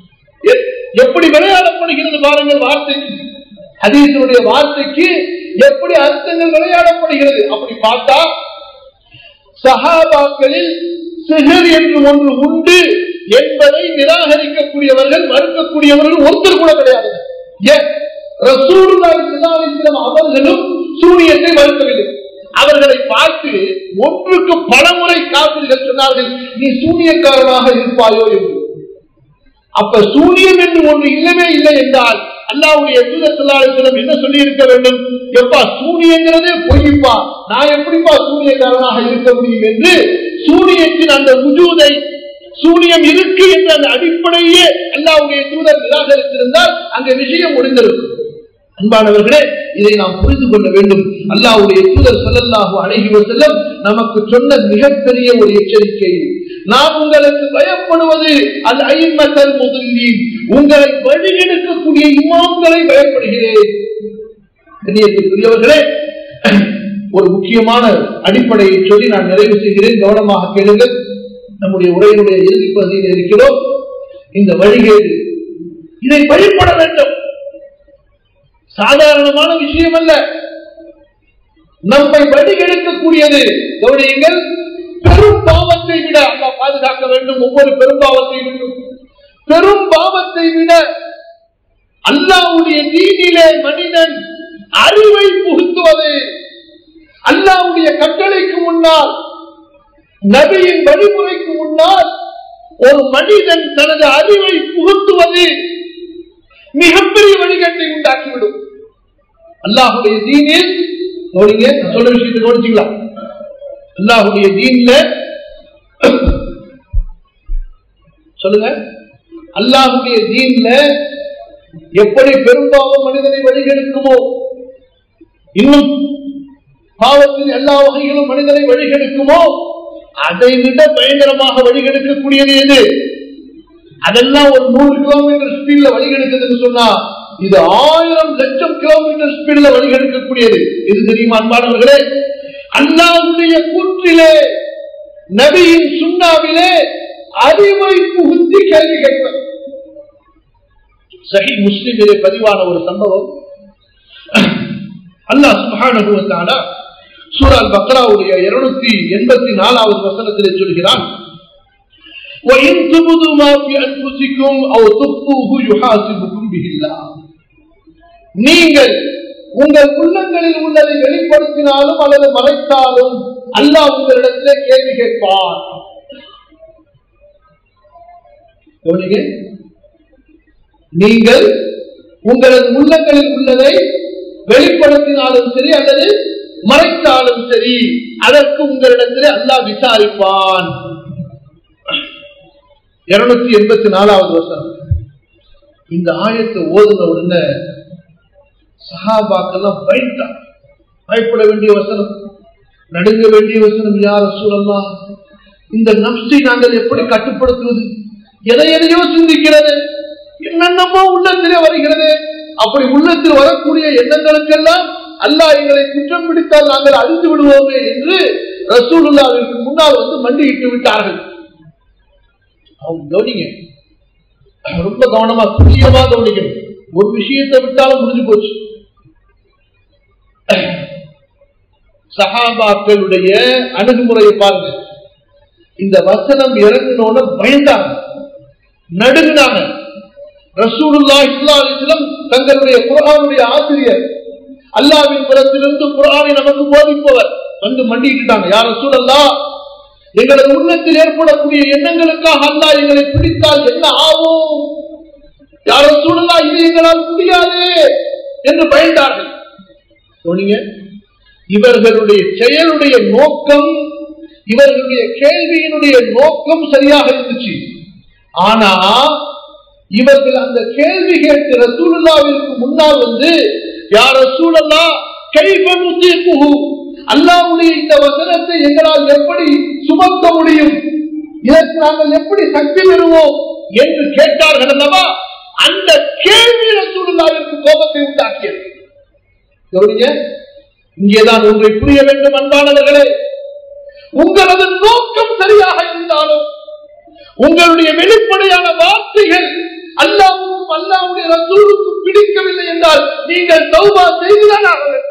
எ- எப்படி விளையாடப்படுகிறது பாருங்கள் வார்த்தைக்கு ஹதீஸுடைய வார்த்தைக்கு எப்படி அர்த்தங்கள் விளையாடப்படுகிறது அப்படி பார்த்தா சஹாபாக்களில் சிஹர் என்று ஒன்று உண்டு என்பதை நிராகரிக்கக்கூடியவர்கள் மறுக்கக்கூடியவர்கள் ஒருத்தர் கூட கிடையாது ஏன் ரசூலுல்லாஹி ஸல்லல்லாஹு அலைஹி வஸல்லம் அவர்களும் சூனியத்தை மறுக்கவில்லை அவர்களை பார்த்து ஒன்றுக்கு பலமுறை காப்பீர்கள் சொன்னார்கள் நீ சூனியக்காரனாக இருப்பாயோ என்று அப்ப சூனியம் என்று ஒன்று இல்லவே இல்லை என்றால் அல்லாவுடைய தூதர் என்ன சொல்லி இருக்க வேண்டும் எப்பா சூனியங்கிறதே பொய்ப்பா நான் எப்படிப்பா சூனியக்காரனாக இருக்க முடியும் என்று சூனியத்தின் அந்த உஜூதை சூனியம் இருக்கு என்ற அந்த அடிப்படையே அல்லாவுடைய தூதர் நிராகரித்திருந்தால் அங்க விஷயம் முடிந்திருக்கும் அன்பானவர்களே இதை நாம் புரிந்து கொள்ள வேண்டும் அல்லாவுடைய தூதர் ஸல்லல்லாஹு அலைஹி வஸல்லம் நமக்கு சொன்ன மிகப்பெரிய ஒரு எச்சரிக்கை நான் உங்களுக்கு பயப்படுவது அல் ஐம்மத்தல் முதல்லீன் உங்களை வழியெடுக்கக்கூடிய இமாம்களை பயப்படுகிறேன் கண்ணியத்திற்குரியவர்களே ஒரு முக்கியமான அடிப்படையை சொல்லி நான் நிறைவு செய்கிறேன் கவனமாக கேளுங்கள் நம்முடைய உரையினுடைய இறுதி பகுதியில் இருக்கிறோம் இந்த வழிகேடு இதை வழிபட வேண்டும் சாதாரணமான விஷயம் அல்ல நம்மை வழிகெடுக்கக்கூடியது கவனியுங்கள் பெரும் பாவத்தை விட அல்லா பாதுகாக்க வேண்டும் ஒவ்வொரு பெரும் பாவத்தை விடும் பெரும் பாவத்தை விட அல்லாவுடைய நீதியிலே மனிதன் அறிவை புகுத்துவது அல்லாவுடைய கட்டளைக்கு முன்னால் நபியின் வழிமுறைக்கு முன்னால் ஒரு மனிதன் தனது அறிவை புகுத்துவது மிகப்பெரிய வழிகட்டை உண்டாக்கிவிடும் அல்லாஹுடைய தீனில் கவனிங்க நான் சொல்ற விஷயத்தை கவனிச்சுங்களா அல்லாஹுடைய தீன்ல சொல்லுங்க அல்லாஹுடைய தீன்ல எப்படி பெரும்பாவம் மனிதனை வழிகெடுக்குமோ இன்னும் பாவத்தில் எல்லா வகைகளும் மனிதனை வழிகெடுக்குமோ அதை விட பயங்கரமாக வழிகெடுக்கக்கூடியது எது அதெல்லாம் ஒரு நூறு கிலோமீட்டர் ஸ்பீட்ல வழிகெடுக்குதுன்னு சொன்னா இது ஆயிரம் லட்சம் கிலோமீட்டர் ஸ்பீட்ல வழிகெடுக்கக்கூடியது இது தெரியுமா அன்பானவர்களே அல்லாவுடைய கூற்றிலே நபியின் சுண்ணாவிலே அறிவை புகுத்தி கேள்வி கேட்பது சஹி முஸ்லிமிலே பதிவான ஒரு சம்பவம் அல்லாஹ் சுப்ஹானஹு வ தஆலா சூரா பக்ராவுடைய 284 நாலாவது வசனத்திலே சொல்கிறான் وَإِن تُبْدُوا مَا فِي أَنفُسِكُمْ أَوْ تُخْفُوهُ يُحَاسِبُكُم بِهِ اللَّهُ நீங்கள் உங்கள் உள்ளங்களில் உள்ளதை வெளிப்படுத்தினாலும் அல்லது மறைத்தாலும் அல்லாஹ் உங்களிடத்திலே கேள்வி கேட்பார் கவனிங்க. நீங்கள் உங்களது உள்ளங்களில் உள்ளதை வெளிப்படுத்தினாலும் சரி அல்லது மறைத்தாலும் சரி அதற்கு உங்களிடத்திலே அல்லாஹ் விசாரிப்பான் இருநூத்தி எண்பத்தி நாலாவது வருஷம் இந்த ஆயத்தை ஓதுன உடனே சஹாபாக்கெல்லாம் பயந்தாங்க பயப்பட வேண்டிய வசனம் நடுங்க வேண்டிய வசனம் யார் சூழல்லாம் இந்த நப்சை நாங்கள் எப்படி கட்டுப்படுத்துவது எதை எதையோ சிந்திக்கிறது என்னென்னமோ உள்ளத்திலே வருகிறது அப்படி உள்ளத்தில் வரக்கூடிய எண்ணங்களுக்கெல்லாம் அல்லாஹ் எங்களை குற்றம் பிடித்தால் நாங்கள் அழிந்து விடுவோமே என்று ரசூலுல்லாவிற்கு முன்னால் வந்து மண்டியிட்டு விட்டார்கள் அவங்க கவனிங்க ரொம்ப கவனமா துல்லியமா கவனிக்கணும் ஒரு விஷயத்தை விட்டாலும் முடிஞ்சு போச்சு சஹாபாக்களுடைய அணுகுமுறையை பாருங்க இந்த வசனம் இறங்கினோட பயந்தாங்க நடுங்கினாங்க ரசூலுல்லா இஸ்லாம் தங்களுடைய குரானுடைய ஆசிரியர் அல்லாவின் புறத்திலிருந்து குரானை நமக்கு போதிப்பவர் வந்து மண்டிக்கிட்டாங்க யார் ரசூலல்லா எங்களது உள்ளத்தில் ஏற்படக்கூடிய எண்ணங்களுக்காக அல்லா எங்களை பிடித்தால் என்ன ஆகும் யார சூழலா இது எங்களால் முடியாது என்று பயந்தார்கள் சொன்னீங்க இவர்களுடைய செயலுடைய நோக்கம் இவர்களுடைய கேள்வியினுடைய நோக்கம் சரியாக இருந்துச்சு ஆனா இவர்கள் அந்த கேள்வி கேட்டு ரசூலுல்லாவிற்கு முன்னால் வந்து யார் ரசூலல்லா கைபனுத்தி புகு அல்லாவுடைய இந்த வசனத்தை எங்களால் எப்படி சுமக்க முடியும் இதற்கு நாங்கள் எப்படி சக்தி பெறுவோம் என்று கேட்டார்கள் அல்லவா அந்த கேள்வி ரசூலுல்லாவிற்கு கோபத்தை உண்டாக்கியது கவனிங்க இங்கேதான் ஒன்றை புரிய வேண்டும் அன்பானவர்களே உங்களது நோக்கம் சரியாக இருந்தாலும் உங்களுடைய வெளிப்படையான வார்த்தைகள் அல்லாவுக்கும் அல்லாவுடைய ரசூலுக்கும் பிடிக்கவில்லை என்றால் நீங்கள் தௌபா செய்துதான் ஆக வேண்டும்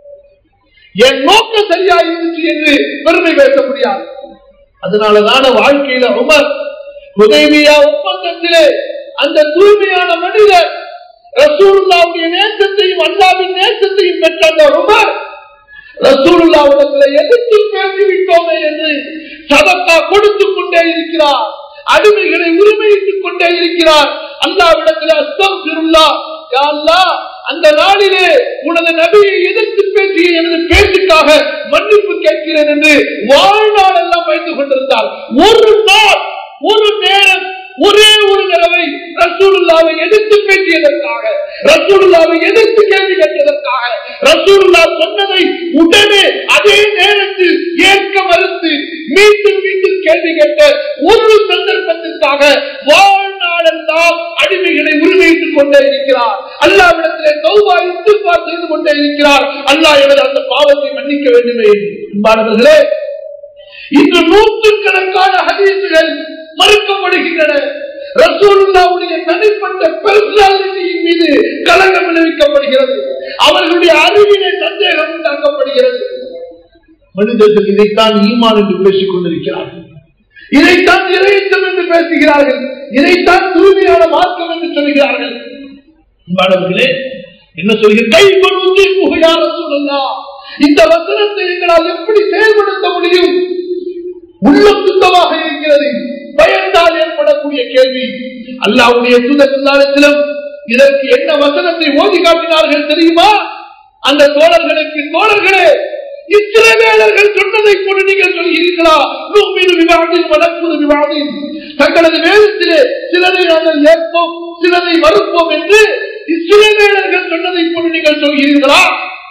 என் நோக்கம் சரியா இருந்துச்சு என்று பெருமை பேச முடியாது அதனாலதான வாழ்க்கையில உமர் உதவியா ஒப்பந்தத்திலே அந்த தூய்மையான மனிதர் ரசூலுல்லாவுடைய நேசத்தையும் அல்லாவின் நேசத்தையும் பெற்ற அந்த உமர் ரசூலுல்லாவிடத்துல எதிர்த்து பேசிவிட்டோமே என்று சதக்கா கொடுத்துக் கொண்டே இருக்கிறார் அடிமைகளை உரிமையிட்டுக் கொண்டே இருக்கிறார் அல்லாவிடத்தில் அஸ்தம் திருல்லா அந்த நாளிலே உனது நபியை எதிர்த்து பேசிய எனது பேச்சுக்காக மன்னிப்பு கேட்கிறேன் என்று வாழ்நாள் எல்லாம் வைத்துக் கொண்டிருந்தார் ஒரு நாள் ஒரு நேரம் ஒரே ஒரு தடவை ரசூலுல்லாவை எதிர்த்து பேசியதற்காக ரசூலுல்லாவை எதிர்த்து கேள்வி கேட்டதற்காக ரசூலுல்லா சொன்னதை உடனே அதே நேரத்தில் ஏற்க மறுத்து மீண்டும் மீண்டும் கேள்வி கேட்ட ஒரு சந்தர்ப்பத்திற்காக வாழ்நாளெல்லாம் அடிமைகளை உரிமையிட்டுக் கொண்டே இருக்கிறார் அல்லாவிடத்திலே கௌபா இத்துப்பா செய்து கொண்டே இருக்கிறார் அல்லாஹ் எனது அந்த பாவத்தை மன்னிக்க வேண்டுமே என்பார்களே இன்று நூற்றுக்கணக்கான ஹதீசுகள் மறுக்கப்படுகின்றன ரசூலுல்லாவுடைய தனிப்பட்ட பெர்சனாலிட்டியின் மீது கலங்கம் விளைவிக்கப்படுகிறது அவர்களுடைய அறிவிலே சந்தேகம் உண்டாக்கப்படுகிறது மனிதர்கள் இதைத்தான் ஈமான் என்று பேசிக் கொண்டிருக்கிறார்கள் இதைத்தான் இறையச்சம் என்று பேசுகிறார்கள் இதைத்தான் தூய்மையான மார்க்கம் என்று சொல்கிறார்கள் மாணவர்களே என்ன சொல்கிற கை பருவத்தை புகையார சொல்லலாம் இந்த வசனத்தை எங்களால் எப்படி செயல்படுத்த முடியும் உள்ளம் சுத்தமாக இருக்கிறது பயந்தால் ஏற்படக்கூடிய கேள்வி அல்லாவுடைய தூதத்திலும் இதற்கு என்ன வசனத்தை ஓதி காட்டினார்கள் தெரியுமா அந்த தோழர்களுக்கு தோழர்களே இஸ்ரவேலர்கள் சொன்னதை கொண்டு நீங்கள் சொல்கிறீர்களா நூமின் விவாதில் வளர்ப்பது விவாதில் தங்களது வேதத்திலே சிலரை நாங்கள் ஏற்போம் சிலரை மறுப்போம் என்று இஸ்ரவேலர்கள் சொன்னதை கொண்டு நீங்கள் சொல்கிறீர்களா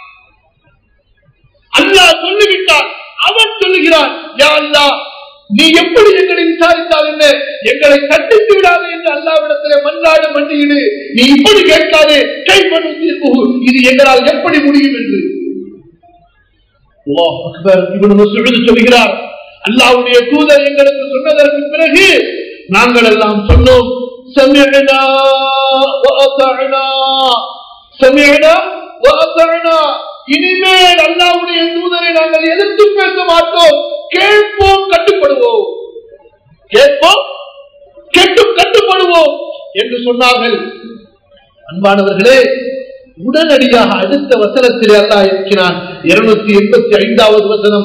அல்லாஹ் சொல்லிவிட்டார் அவன் சொல்லுகிறான் யா அல்லாஹ் நீ எப்படி எங்களை விசாரித்தால் என்ன எங்களை தட்டித்து விடாது என்று அல்லாவிடத்திலே மன்றாடு மண்டியிடு நீ இப்படி கேட்காதே கை பண்ணு இது எங்களால் எப்படி முடியும் என்று சொல்கிறார் அல்லாவுடைய தூதர் எங்களுக்கு சொன்னதற்கு பிறகு நாங்கள் எல்லாம் சொன்னோம் சமயனா சமயனா இனிமேல் அல்லாவுடைய தூதரை நாங்கள் எதிர்த்து பேச மாட்டோம் கேட்போம் கட்டுப்படுவோம் கேட்போம் கெட்டு கட்டுப்படுவோம் என்று சொன்னார்கள் அன்பானவர்களே உடனடியாக அடுத்த வசனத்திலே அல்லா இருக்கிறான் இருநூத்தி எண்பத்தி ஐந்தாவது வசனம்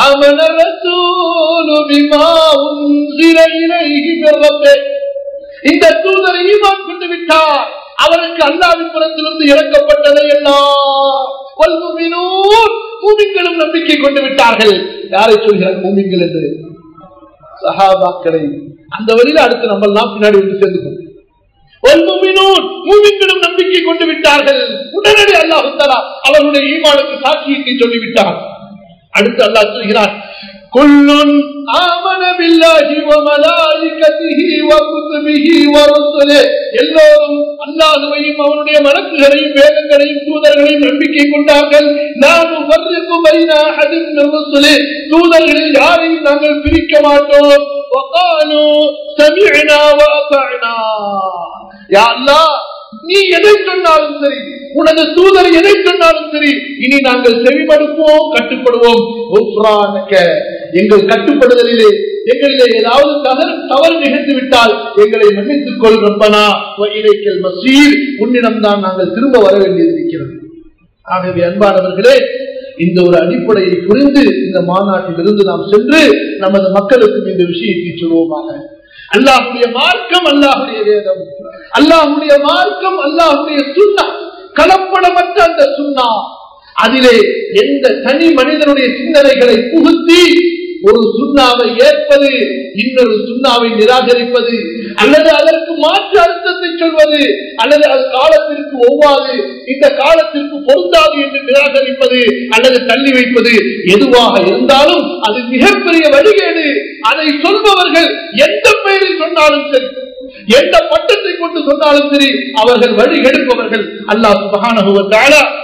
இந்த தூதரை ஈமான் கொண்டு விட்டார் அவருக்கு அல்லாவின் புறத்திலிருந்து இறக்கப்பட்டதை எல்லாம் மூமிங்களும் நம்பிக்கை கொண்டு விட்டார்கள் யாரை சொல்கிறார் மூமிங்கள் என்று சஹாபாக்களை அந்த வழியில அடுத்து நம்ம எல்லாம் பின்னாடி வந்து சேர்ந்துக்கும் மூமிங்களும் நம்பிக்கை கொண்டு விட்டார்கள் உடனடி அல்லாஹு அவர்களுடைய ஈமானுக்கு சாட்சியத்தை சொல்லிவிட்டார் அடுத்து அல்லாஹ் சொல்கிறார் كل آمن بالله وملائكته وكتبه ورسله எல்லோரும் அல்லாஹுவையும் அவனுடைய மலக்குகளையும் வேதங்களையும் தூதர்களையும் நம்பிக்கை கொண்டார்கள் நான் வர்றக்கு பைனா அதின் ருசுலே தூதர்களில் யாரையும் நாங்கள் பிரிக்க மாட்டோம் وقالوا سمعنا وأطعنا يا الله நீ எதை சொன்னாலும் சரி உனது தூதர் எதை சொன்னாலும் சரி இனி நாங்கள் செவிமடுப்போம் கட்டுப்படுவோம் எங்கள் கட்டுப்படுதலிலே எங்களிலே ஏதாவது தவறு தவறு நிகழ்ந்து விட்டால் எங்களை மன்னித்துக் கொள் ரப்பனா இலைக்கல் மசீர் உன்னிடம்தான் நாங்கள் திரும்ப வர வேண்டியிருக்கிறது ஆகவே அன்பானவர்களே இந்த ஒரு அடிப்படையை புரிந்து இந்த மாநாட்டிலிருந்து நாம் சென்று நமது மக்களுக்கு இந்த விஷயத்தை சொல்வோமாக அல்லாஹுடைய மார்க்கம் அல்லாஹுடைய வேதம் அல்லாஹுடைய மார்க்கம் அல்லாஹுடைய சுண்ணா கலப்படமற்ற அந்த சுண்ணா அதிலே எந்த தனி மனிதனுடைய சிந்தனைகளை புகுத்தி ஒரு சுண்ணாவை ஏற்பது இன்னொரு சுண்ணாவை நிராகரிப்பது அல்லது அதற்கு மாற்று அர்த்தத்தை சொல்வது அல்லது அது காலத்திற்கு ஒவ்வாது இந்த காலத்திற்கு பொருந்தாது என்று நிராகரிப்பது அல்லது தள்ளி வைப்பது எதுவாக இருந்தாலும் அது மிகப்பெரிய வழிகேடு அதை சொல்பவர்கள் எந்த பெயரில் சொன்னாலும் சரி எந்த பட்டத்தை கொண்டு சொன்னாலும் சரி அவர்கள் வழி எடுப்பவர்கள் அல்லாஹ் சுபகான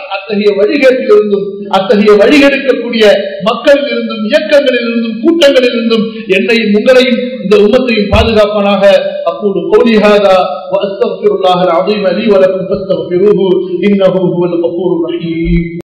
அத்தகைய வழிகேட்டில் இருந்தும் அத்தகைய வழிகெடுக்கக்கூடிய மக்களில் இருந்தும் இயக்கங்களில் இருந்தும் கூட்டங்களில் இருந்தும் என்னையும் உங்களையும் இந்த உமத்தையும் பாதுகாப்பானாக அப்போது கோலிஹாதா واستغفر الله العظيم لي ولكم فاستغفروه انه هو الغفور الرحيم